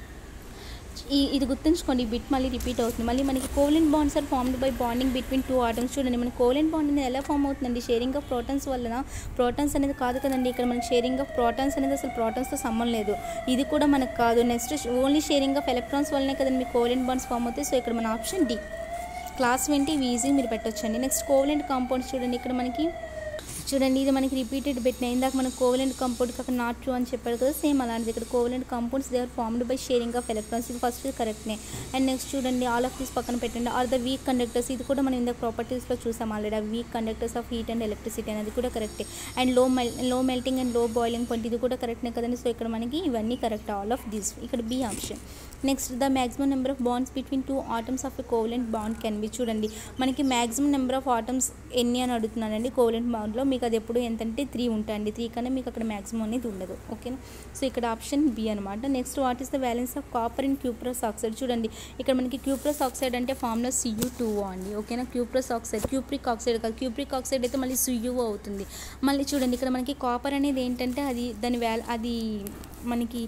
ఈ ఇది గుర్తుంచుకోండి ఈ బిట్ మళ్ళీ రిపీట్ అవుతుంది మళ్ళీ మనకి covalent bonds are formed by bonding between two atoms చూడండి మన కోవలెంట్ బాండ్ అనేది ఎలా ఫామ్ అవుతుందండి షేరింగ్ ఆఫ్ ప్రోటాన్స్ వలన ప్రోటాన్స్ అనేది కాదు కదండి ఇక్కడ మనకి షేరింగ్ ఆఫ్ ప్రోటాన్స్ అనేది అసలు ప్రోటాన్స్తో సంబంధం లేదు ఇది కూడా మనకు కాదు next only sharing of electrons వల్లనే కదండి మీకు కోవలెంట్ బాండ్స్ ఫామ్ అవుతాయి సో ఇక్కడ మన ఆప్షన్ డి క్లాస్ వింటే ఇవి ఈజీ మీరు పెట్టొచ్చండి నెక్స్ట్ కోవలెంట్ కాంపౌండ్స్ చూడండి ఇక్కడ మనకి చూడండి ఇది మనకి రిపీటెడ్ పెట్టిన ఇందాక మనకు కోవలెంట్ కాంపౌండ్ అక్కడ నాట్ ట్రూ అని చెప్పాడు కదా సేమ్ అలాంటిది ఇక్కడ covalent compounds they are formed by sharing of electrons ఇది ఫస్ట్ కరెక్ట్నే అండ్ నెక్స్ట్ చూడండి ఆల్ ఆఫ్ దీస్ పక్కన పెట్టండి ఆర్ ద వీక్ కండక్టర్స్ ఇది కూడా మనం ఇందాక ప్రాపర్టీస్లో చూసాం ఆల్రెడీ ఆ weak conductors of heat and electricity అనేది కూడా కరెక్టే and low mel low melting and low boiling point ఇది కూడా కరెక్ట్నే కదండి సో ఇక్కడ మనకి ఇవన్నీ కరెక్ట్ ఆల్ ఆఫ్ దీస్ ఇక్కడ B option next the maximum number of bonds between two atoms of a covalent bond can be చూడండి మనకి మ్యాక్సిమం నెంబర్ ఆఫ్ ఆటమ్స్ ఎన్ని అని అడుగుతున్నానండి కోవలెంట్ బాండ్లో మీకు అది ఎప్పుడు ఎంతంటే త్రీ ఉంటాయండి త్రీ కన్నా మీకు అక్కడ మ్యాక్సిమం అనేది ఉండదు ఓకేనా సో ఇక్కడ ఆప్షన్ బి అనమాట next what is the balance of copper in cuprous oxide చూడండి ఇక్కడ మనకి క్యూప్రస్ ఆక్సైడ్ అంటే ఫార్ములా సియు టూ అండి ఓకేనా క్యూప్రస్ ఆక్సైడ్ క్యూప్రిక్ ఆక్సైడ్ కాదు క్యూప్రిక్ ఆక్సైడ్ అయితే మళ్ళీ సియు అవుతుంది మళ్ళీ చూడండి ఇక్కడ మనకి కాపర్ అనేది ఏంటంటే అది దాని వ్యాల్ అది మనకి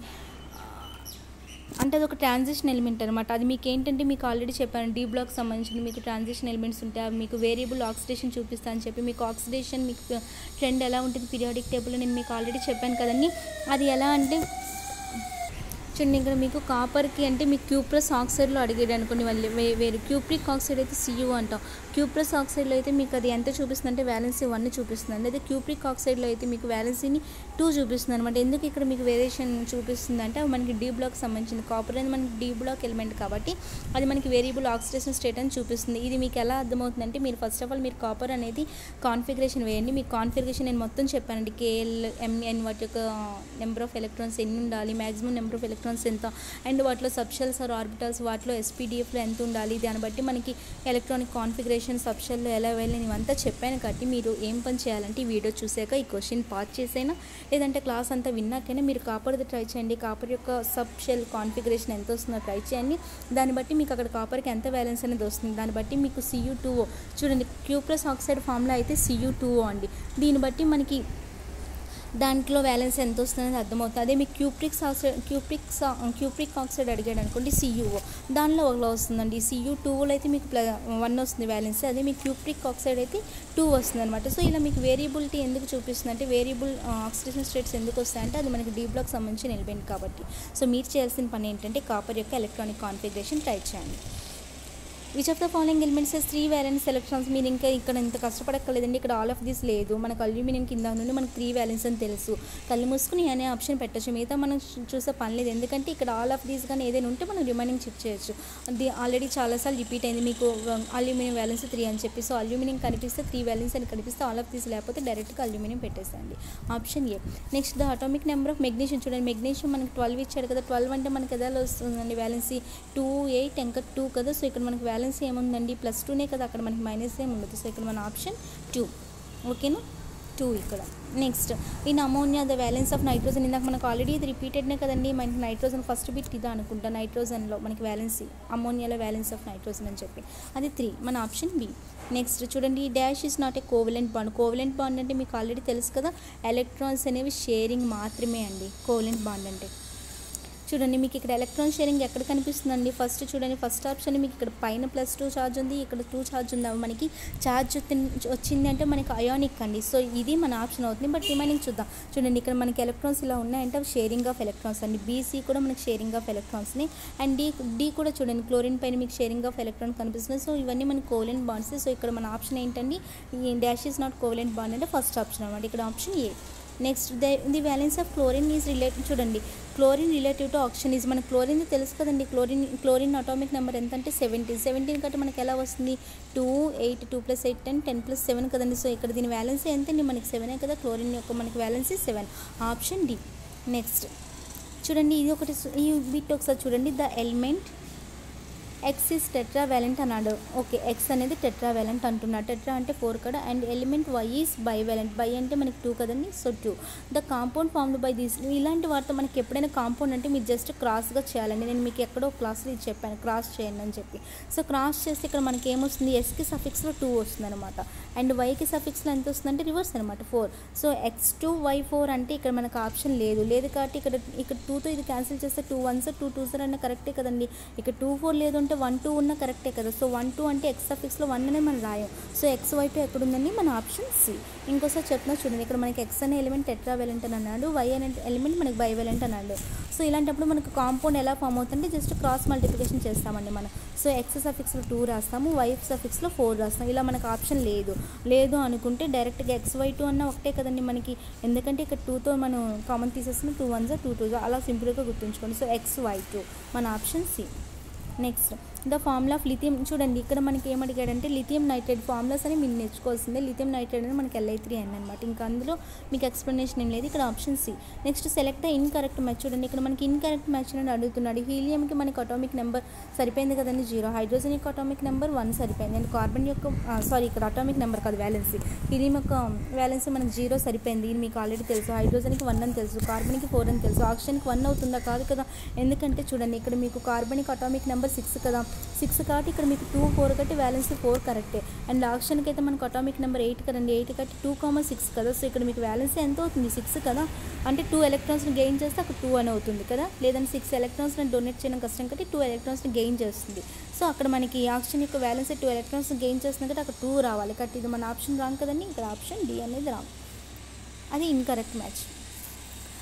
అంటే అది ఒక ట్రాన్సిషన్ ఎలిమెంట్ అనమాట అది మీకు ఏంటంటే మీకు ఆల్రెడీ చెప్పాను డీ బ్లాక్ సంబంధించిన మీకు ట్రాన్సిషన్ ఎలిమెంట్స్ ఉంటాయి అవి మీకు వేరియబుల్ ఆక్సిడేషన్ చూపిస్తా అని చెప్పి మీకు ఆక్సిడేషన్ మీకు ట్రెండ్ ఎలా ఉంటుంది పీరియాడిక్ టేబుల్లో నేను మీకు ఆల్రెడీ చెప్పాను కదండి అది ఎలా అంటే చూడండి ఇక్కడ మీకు కాపర్కి అంటే మీకు క్యూప్రస్ ఆక్సైడ్లో అడిగాడు అనుకోండి వాళ్ళు వే- వేరు క్యూప్రిక్ ఆక్సైడ్ అయితే సియు అంటాం క్యూప్రస్ ఆక్సైడ్లో అయితే మీకు అది ఎంత చూపిస్తుంది అంటే వ్యాలెన్సీ వన్ చూపిస్తుంది అదే క్యూప్రిక్ ఆక్సైడ్లో అయితే మీకు వ్యాలెన్సీని టూ చూపిస్తుంది అనమాట ఎందుకు ఇక్కడ మీకు వేరియేషన్ చూపిస్తుంది అంటే అవి మనకి డి బ్లాక్ సంబంధించింది కాపర్ అనేది మనకి డి బ్లాక్ ఎలిమెంట్ కాబట్టి అది మనకి వేరియబుల్ ఆక్సిడేషన్ స్టేట్ అని చూపిస్తుంది ఇది మీకు ఎలా అర్థమవుతుందంటే మీరు ఫస్ట్ ఆఫ్ ఆల్ మీరు కాపర్ అనేది కాన్ఫిగరేషన్ వేయండి మీ కాన్ఫిగరేషన్ నేను మొత్తం చెప్పానండి కేఎల్ ఎంఎన్ వాటి యొక్క నెంబర్ ఆఫ్ ఎలక్ట్రాన్స్ ఎన్ని ఉండాలి మ్యాక్సిమం నెంబర్ ఆఫ్ ఎలక్ట్రాన్స్ ఎంత అండ్ వాటిలో సబ్షెల్స్ ఆర్ ఆర్బిటల్స్ వాటిలో ఎస్పీడిఎఫ్లో ఎంత ఉండాలి దాన్ని బట్టి మనకి ఎలక్ట్రానిక్ కాన్ఫిగరేషన్ సబ్షెల్లో ఎలా వెళ్ళి ఇవంతా చెప్పాను కాబట్టి మీరు ఏం పని చేయాలంటే ఈ వీడియో చూసాక ఈ క్వశ్చన్ పాస్ చేసైనా లేదంటే క్లాస్ అంతా విన్నాకైనా మీరు కాపర్ది ట్రై చేయండి కాపర్ యొక్క సబ్ షెల్ కాన్ఫిగరేషన్ ఎంత వస్తుందో ట్రై చేయండి దాన్ని బట్టి మీకు అక్కడ కాపర్కి ఎంత బ్యాలెన్స్ అనేది వస్తుంది దాన్ని బట్టి మీకు సియూ టూ చూడండి క్యూప్లస్ ఆక్సైడ్ ఫామ్లో అయితే సియూ టూ అండి దీన్ని బట్టి మనకి దాంట్లో బ్యాలెన్స్ ఎంత వస్తుందని అర్థమవుతుంది అదే మీకు cuprics oxide cupric cupric oxide అడిగాడు అనుకోండి సియుఓ దానిలో ఒకలా వస్తుందండి సియు టూలో అయితే మీకు ప్ల వన్ వస్తుంది బ్యాలెన్స్ అదే మీకు క్యూప్రిక్ ఆక్సైడ్ అయితే టూ వస్తుంది అనమాట సో ఇలా మీకు వేరియబిలిటీ ఎందుకు చూపిస్తుంది అంటే వేరియబుల్ ఆక్సిడేషన్ స్టేట్స్ ఎందుకు వస్తాయంటే అది మనకి డీ బ్లాక్ సంబంధించిన ఎలిమెంట్ కాబట్టి సో మీరు చేయాల్సిన పని ఏంటంటే కాపర్ యొక్క ఎలక్ట్రానిక్ కాన్ఫిగరేషన్ ట్రై చేయండి which of the following elements three valence electrons మీరు ఇంకా ఇక్కడ ఇంత కష్టపడక్కర్లేదండి ఇక్కడ ఆల్ ఆఫ్ దిస్ లేదు మనకు అల్యూమినియం కింద నుండి మనకు త్రీ వ్యాలెన్స్ అని తెలుసు కళ్ళు మూసుకుని అనే ఆప్షన్ పెట్టచ్చు మిగతా మనం చూ- చూసే పని లేదు ఎందుకంటే ఇక్కడ ఆల్ ఆఫ్ దీస్ కానీ ఏదైనా ఉంటే మనం రిమైనింగ్ చెక్ చేయొచ్చు అది ఆల్రెడీ చాలాసార్లు రిపీట్ అయింది మీకు అల్యూమినియం వ్యాలెన్స్ త్రీ అని చెప్పి సో అల్యూమినియం కనిపిస్తే త్రీ వ్యాలెన్స్ అని కనిపిస్తే ఆల్ ఆఫ్ దీస్ లేకపోతే డైరెక్ట్గా అల్యూమినియం పెట్టేసండి option A next the atomic number of magnesium చూడండి మెగ్నీషియం మనకి ట్వెల్వ్ ఇచ్చాడు కదా ట్వెల్వ్ అంటే మనకి ఎలా వస్తుందండి వ్యాలెన్సీ టూ ఎయిట్ ఇంకా టూ కదా సో ఇక్కడ మనకి వ్యాలెన్స్ ఏముందండి ప్లస్ టూనే కదా అక్కడ మనకి మైనస్ ఏమి ఉండదు సో ఇక్కడ మన ఆప్షన్ టూ ఓకేనా టూ ఇక్కడ next in ammonia the valence of nitrogen ఇందాక మనకు ఆల్రెడీ ఇది రిపీటెడ్నే కదండి మనకి నైట్రోజన్ ఫస్ట్ బిట్ ఇదా అనుకుంటా నైట్రోజన్లో మనకి వ్యాలెన్సీ అమోనియాలో వ్యాలెన్స్ ఆఫ్ నైట్రోజన్ అని చెప్పి అది త్రీ మన ఆప్షన్ బి నెక్స్ట్ చూడండి dash is not a covalent bond covalent bond అంటే మీకు ఆల్రెడీ తెలుసు కదా ఎలక్ట్రాన్స్ అనేవి షేరింగ్ మాత్రమే అండి కోవలెంట్ బాండ్ అంటే చూడండి మీకు ఇక్కడ ఎలక్ట్రాన్ షేరింగ్ ఎక్కడ కనిపిస్తుందండి ఫస్ట్ చూడండి ఫస్ట్ ఆప్షన్ మీకు ఇక్కడ పైన ప్లస్ టూ ఛార్జ్ ఉంది ఇక్కడ టూ ఛార్జ్ ఉంది అవి మనకి ఛార్జ్ వచ్చింది అంటే మనకి అయానిక్ అండి సో ఇది మన ఆప్షన్ అవుతుంది బట్ రిమైనింగ్ చూద్దాం చూడండి ఇక్కడ మనకి ఎలక్ట్రాన్స్ ఇలా ఉన్నాయంటే అవి షేరింగ్ ఆఫ్ ఎలక్ట్రాన్స్ అండి బీసీ కూడా మనకి షేరింగ్ ఆఫ్ ఎలక్ట్రాన్స్ని అండ్ డి డి కూడా చూడండి క్లోరిన్ పైన మీకు షేరింగ్ ఆఫ్ ఎలక్ట్రాన్ కనిపిస్తుంది సో ఇవన్నీ మనకి కోవలెంట్ బాండ్స్ సో ఇక్కడ మన ఆప్షన్ ఏంటండి ఈ dash is not covalent bond అంటే ఫస్ట్ ఆప్షన్ అనమాట ఇక్కడ option A next the the valence of chlorine is related చూడండి chlorine relative to oxygen is మన క్లోరిన్ తెలుసు కదండి క్లోరిన్ క్లోరిన్ అటామిక్ నెంబర్ ఎంత అంటే సెవెంటీన్ సెవెంటీన్ కంటే మనకి ఎలా వస్తుంది two eight two plus eight ten ten plus seven కదండి సో ఇక్కడ దీని వ్యాలెన్సీ ఎంతండి మనకి సెవెనే కదా క్లోరిన్ యొక్క మనకి valency seven option D next చూడండి ఇది ఒకటి సు- ఈ బిట్ ఒకసారి చూడండి the element X is tetravalent అన్నాడు ఓకే ఎక్స్ అనేది టెట్రా వ్యాలెంట్ అంటున్నాడు టెట్రా అంటే ఫోర్ కదా and element Y is bivalent bi అంటే మనకి టూ కదండి so two the compound formed by these ఇలాంటి వాటితో మనకి ఎప్పుడైనా కాంపౌండ్ అంటే మీరు జస్ట్ క్రాస్గా చేయాలండి నేను మీకు ఎక్కడో క్లాస్లో ఇది చెప్పాను క్రాస్ చేయండి అని చెప్పి సో క్రాస్ చేస్తే ఇక్కడ మనకి ఏమొస్తుంది ఎస్కి సఫిక్స్లో టూ వస్తుంది అనమాట అండ్ వైకి సఫిక్స్లో ఎంత వస్తుందంటే రివర్స్ అనమాట four so X two Y four అంటే ఇక్కడ మనకు ఆప్షన్ లేదు లేదు కాబట్టి ఇక్కడ ఇక్కడ టూతో ఇది క్యాన్సిల్ చేస్తే two ones two two sir అన్న కరెక్టే కదండి ఇక్కడ టూ ఫోర్ లేదు అంటే వన్ టూ ఉన్న కరెక్టే కదా సో వన్ టూ అంటే ఎక్స్ సఫిక్స్లో వన్ అనేది మనం రాయం సో ఎక్స్ వై టూ ఎక్కడ ఉందండి మన ఆప్షన్ సి ఇంకోసారి చెప్తున్నా చూడండి ఇక్కడ మనకి ఎక్స్ అనే ఎలిమెంట్ టెట్రా వెలెంట్ అని అన్నాడు వై అనే ఎలిమెంట్ మనకి బై వెలెంట్ అన్నాడు సో ఇలాంటప్పుడు మనకు కాంపౌండ్ ఎలా ఫామ్ అవుతుందంటే జస్ట్ క్రాస్ మల్టిప్లికేషన్ చేస్తామండి మనం సో ఎక్స్ సఫిక్స్లో టూ రాస్తాము వై సఫిక్స్లో ఫోర్ రాస్తాం ఇలా మనకు ఆప్షన్ లేదు లేదు అనుకుంటే డైరెక్ట్గా ఎక్స్ వై టూ అన్న ఒకటే కదండి మనకి ఎందుకంటే ఇక్కడ టూతో మనం కామన్ తీసేస్తున్న టూ వన్స్ టూ టూ అలా సింపుల్గా గుర్తుంచుకోండి సో ఎక్స్ వై టూ మన option C next the formula of lithium చూడండి ఇక్కడ మనకి ఏం అడిగాడంటే లిథియం నైట్రేట్ ఫార్ములాస్ అని మీరు నేర్చుకోవాల్సిందే లిథియం నైట్రేట్ అనేది మనకి ఎల్ఐ త్రీ అని అనమాట ఇంకా అందులో మీకు ఎక్స్ప్లెనేషన్ ఏం లేదు ఇక్కడ option C next select incorrect match చూడండి ఇక్కడ మనకి ఇన్ కరెక్ట్ మ్యాచ్ అని అడుగుతున్నాడు హీలియంకి మనకి అటామిక్ నెంబర్ సరిపోయింది కదండి జీరో హైడ్రోజన్ యొక్క అటామిక్ నెంబర్ వన్ సరిపోయింది అండ్ కార్బన్ యొక్క సారీ ఇక్కడ అటామిక్ నెంబర్ కాదు వ్యాలెన్సీ హీలియం యొక్క వ్యాలెన్సీ మనకి జీరో సరిపోయింది ఇది మీకు ఆల్రెడీ తెలుసు హైడ్రోజన్కి వన్ అని తెలుసు కార్బన్కి ఫోర్ అని తెలుసు ఆక్సిజన్కి వన్ అవుతుందా కాదు కదా ఎందుకంటే చూడండి ఇక్కడ మీకు కార్బన్కి అటామిక్ నెంబర్ సిక్స్ కదా సిక్స్ కాబట్టి ఇక్కడ మీకు టూ ఫోర్ కట్టి వ్యాలెన్సీ ఫోర్ కరెక్టే అండ్ ఆప్షన్కి అయితే మనకు అటామిక్ నెంబర్ ఎయిట్ కదండి ఎయిట్ కట్టి టూ కామన్ సిక్స్ కదా సో ఇక్కడ మీకు వ్యాలెన్సీ ఎంత అవుతుంది సిక్స్ కదా అంటే టూ ఎలక్ట్రాన్స్ని గెయిన్ చేస్తే అక్కడ టూ అని అవుతుంది కదా లేదంటే సిక్స్ ఎలక్ట్రాన్స్ని డొనేట్ చేయడం కష్టం కాబట్టి టూ ఎలక్ట్రాన్స్ని గెయిన్ చేస్తుంది సో అక్కడ మనకి ఆక్సిజన్ యొక్క వ్యాలెన్సీ టూ ఎలక్ట్రాన్స్ని గెయిన్ చేస్తుంది కాబట్టి అక్కడ టూ రావాలి కాబట్టి ఇది మన ఆప్షన్ రాంగ్ కదండి ఇక్కడ ఆప్షన్ డి అనేది రాంగ్ అది incorrect match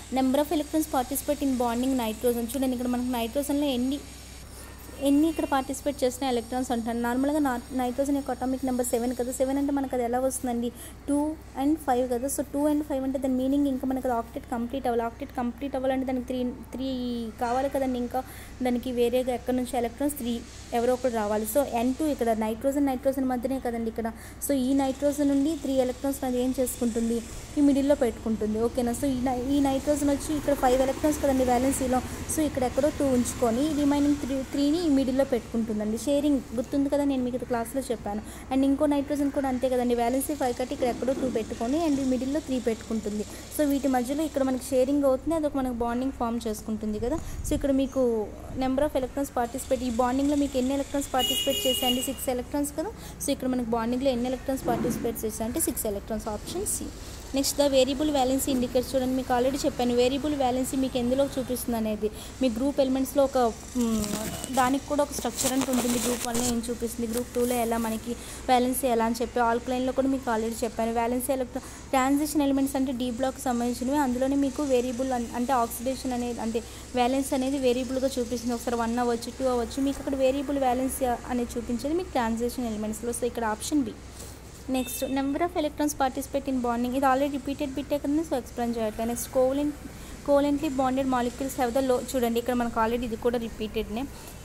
number of electrons participate in bonding nitrogen చూడండి ఇక్కడ మనకు నైట్రోజన్లో ఎన్ని ఎన్ని ఇక్కడ పార్టిసిపేట్ చేసిన ఎలక్ట్రాన్స్ అంటారు నార్మల్గా నా నైట్రోజన్ యొక్క అటామిక్ నెంబర్ సెవెన్ కదా సెవెన్ అంటే మనకు అది ఎలా వస్తుందండి టూ అండ్ ఫైవ్ కదా సో టూ అండ్ ఫైవ్ అంటే దాని మీనింగ్ ఇంకా మనకు అది ఆక్టెట్ కంప్లీట్ అవ్వాలి ఆక్టెట్ కంప్లీట్ అవ్వాలంటే దానికి త్రీ త్రీ కావాలి కదండి ఇంకా దానికి వేరేగా ఎక్కడి నుంచి ఎలక్ట్రాన్స్ త్రీ ఎవరో ఒకరు రావాలి సో ఎన్ టూ ఇక్కడ నైట్రోజన్ నైట్రోజన్ మధ్యనే కదండి ఇక్కడ సో ఈ నైట్రోజన్ నుండి త్రీ ఎలక్ట్రాన్స్ అది ఏం చేసుకుంటుంది ఈ మిడిల్లో పెట్టుకుంటుంది ఓకేనా సో ఈ నై- ఈ నైట్రోజన్ వచ్చి ఇక్కడ ఫైవ్ ఎలక్ట్రాన్స్ కదండి వ్యాలెన్సీలో సో ఇక్కడ ఎక్కడో టూ ఉంచుకొని రిమైనింగ్ త్రీ త్రీని ఈ మిడిల్లో పెట్టుకుంటుందండి షేరింగ్ గుర్తుంది కదా నేను మీకు క్లాస్లో చెప్పాను అండ్ ఇంకో నైట్రోజన్ కూడా అంతే కదండి వ్యాలెన్సీ ఫైవ్ కట్టి ఇక్కడ ఎక్కడో టూ పెట్టుకొని అండ్ ఈ మిడిల్లో త్రీ పెట్టుకుంటుంది సో వీటి మధ్యలో ఇక్కడ మనకి షేరింగ్ అవుతుంది అదొక మనకు బాండింగ్ ఫామ్ చేసుకుంటుంది కదా సో ఇక్కడ మీకు నెంబర్ ఆఫ్ ఎలక్ట్రాన్స్ పార్టిసిపేట్ ఈ బాండింగ్లో మీకు ఎన్ని ఎలక్ట్రాన్స్ పార్టిసిపేట్ చేశాయండి సిక్స్ ఎలక్ట్రాన్స్ కదా సో ఇక్కడ మనకు బాండింగ్లో ఎన్ని ఎలక్ట్రాన్స్ పార్టిసిపేట్ చేశాయంటే six electrons option C next the variable valency indicates చూడండి మీకు ఆల్రెడీ చెప్పాను వేరియబుల్ వ్యాలెన్సీ మీకు ఎందులో చూపిస్తుంది అనేది మీ గ్రూప్ ఎలిమెంట్స్లో ఒక మ్, దానికి కూడా ఒక స్ట్రక్చర్ అంటూ ఉంటుంది గ్రూప్ వన్లో ఏం చూపిస్తుంది గ్రూప్ టూలో ఎలా మనకి వ్యాలెన్సీ ఎలా అని చెప్పి ఆల్క్లైన్లో కూడా మీకు ఆల్రెడీ చెప్పాను వ్యాలెన్సీ ఎలక్ట్రా ట్రాన్సిషన్ ఎలిమెంట్స్ అంటే డీ బ్లాక్ సంబంధించినవి అందులోనే మీకు వేరియబుల్ అంటే ఆక్సిడేషన్ అనేది అంటే వ్యాలెన్స్ అనేది వేరియబుల్గా చూపిస్తుంది ఒకసారి వన్ అవ్వచ్చు టూ అవ్వచ్చు మీకు అక్కడ వేరియబుల్ వ్యాలెన్సీ అనేది చూపించేది మీకు ట్రాన్సిషన్ ఎలిమెంట్స్లో సో ఇక్కడ option B next number of electrons participate in bonding ఇది ఆల్రెడీ రిపీటెడ్ బిట్టే కదా సో ఎక్స్ప్లెయిన్ చేయట్లేదు next covalent covalently bonded molecules have the low చూడండి ఇక్కడ మనకు ఆల్రెడీ ఇది కూడా రిపీటెడ్నే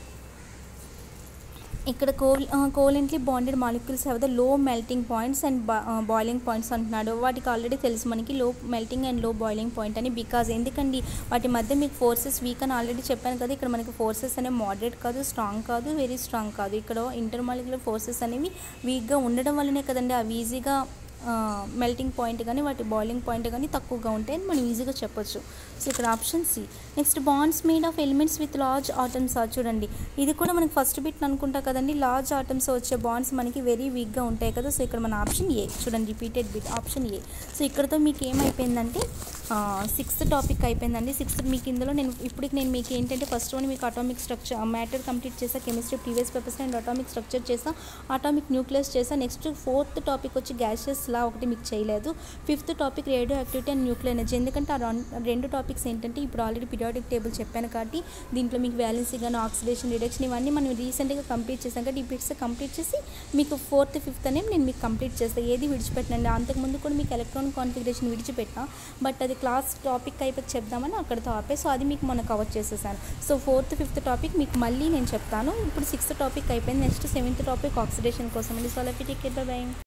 ఇక్కడ కోల్ covalently bonded molecules have the low melting points and boiling points అంటున్నాడు వాటికి ఆల్రెడీ తెలుసు మనకి low melting and low boiling point అని బికాజ్ ఎందుకండి వాటి మధ్య మీకు ఫోర్సెస్ వీక్ అని ఆల్రెడీ చెప్పాను కదా ఇక్కడ మనకి ఫోర్సెస్ అనేవి మోడరేట్ కాదు స్ట్రాంగ్ కాదు వెరీ స్ట్రాంగ్ కాదు ఇక్కడ ఇంటర్ మాలిక్యులర్ ఫోర్సెస్ అనేవి వీక్గా ఉండడం వల్లనే కదండి అవి ఈజీగా మెల్టింగ్ పాయింట్ కానీ వాటి బాయిలింగ్ పాయింట్ కానీ తక్కువగా ఉంటాయి అని మనం ఈజీగా చెప్పొచ్చు సో ఇక్కడ option C next bonds made of elements with large atoms ఆ చూడండి ఇది కూడా మనకి ఫస్ట్ బిట్ అనుకుంటా కదండి లార్జ్ ఆటమ్స్ వచ్చే బాండ్స్ మనకి వెరీ వీక్గా ఉంటాయి కదా సో ఇక్కడ మన ఆప్షన్ ఏ చూడండి repeated bit option A so ఇక్కడతో మీకు ఏమైపోయిందంటే సిక్స్త్ టాపిక్ అయిపోయిందండి సిక్స్త్ మీకు ఇందులో నేను ఇప్పటికి నేను మీకు ఏంటంటే ఫస్ట్ వన్ మీకు అటామిక్ స్ట్రక్చర్ మ్యాటర్ కంప్లీట్ చేసా chemistry previous papers and atomic structure చేసా అటామిక్ న్యూక్లియస్ చేసా నెక్స్ట్ ఫోర్త్ టాపిక్ వచ్చి గ్యాసెస్ లా ఒకటి మీకు చేయలేదు fifth topic radioactivity and nuclear energy ఎందుకంటే ఆ రన్- రెండు టాపిక్స్ ఏంటంటే ఇప్పుడు ఆల్రెడీ పీరియాడిక్ టేబుల్ చెప్పాను కాబట్టి దీంట్లో మీకు వ్యాలెన్సీ కానీ ఆక్సిడేషన్ రిడక్షన్ ఇవన్నీ మనం రీసెంట్గా కంప్లీట్ చేసాం కాబట్టి ఈ బిట్స్ కంప్లీట్ చేసి మీకు ఫోర్త్ ఫిఫ్త్ అనేవి నేను మీకు కంప్లీట్ చేస్తాను ఏది విడిచిపెట్టినండి అంతకుముందు కూడా మీకు ఎలక్ట్రానిక్ కాన్ఫిగరేషన్ విడిచిపెట్టా బట్ అది క్లాస్ టాపిక్ అయిపోయి చెప్దామని అక్కడితో ఆపే సో అది మీకు మొన్న కవర్ చేసేసాను సో ఫోర్త్ ఫిఫ్త్ టాపిక్ మీకు మళ్ళీ నేను చెప్తాను ఇప్పుడు సిక్స్త్ టాపిక్ అయిపోయింది నెక్స్ట్ సెవెంత్ టాపిక్ ఆక్సిడేషన్ కోసం అండి సో అలా టేక్ కేర్ బై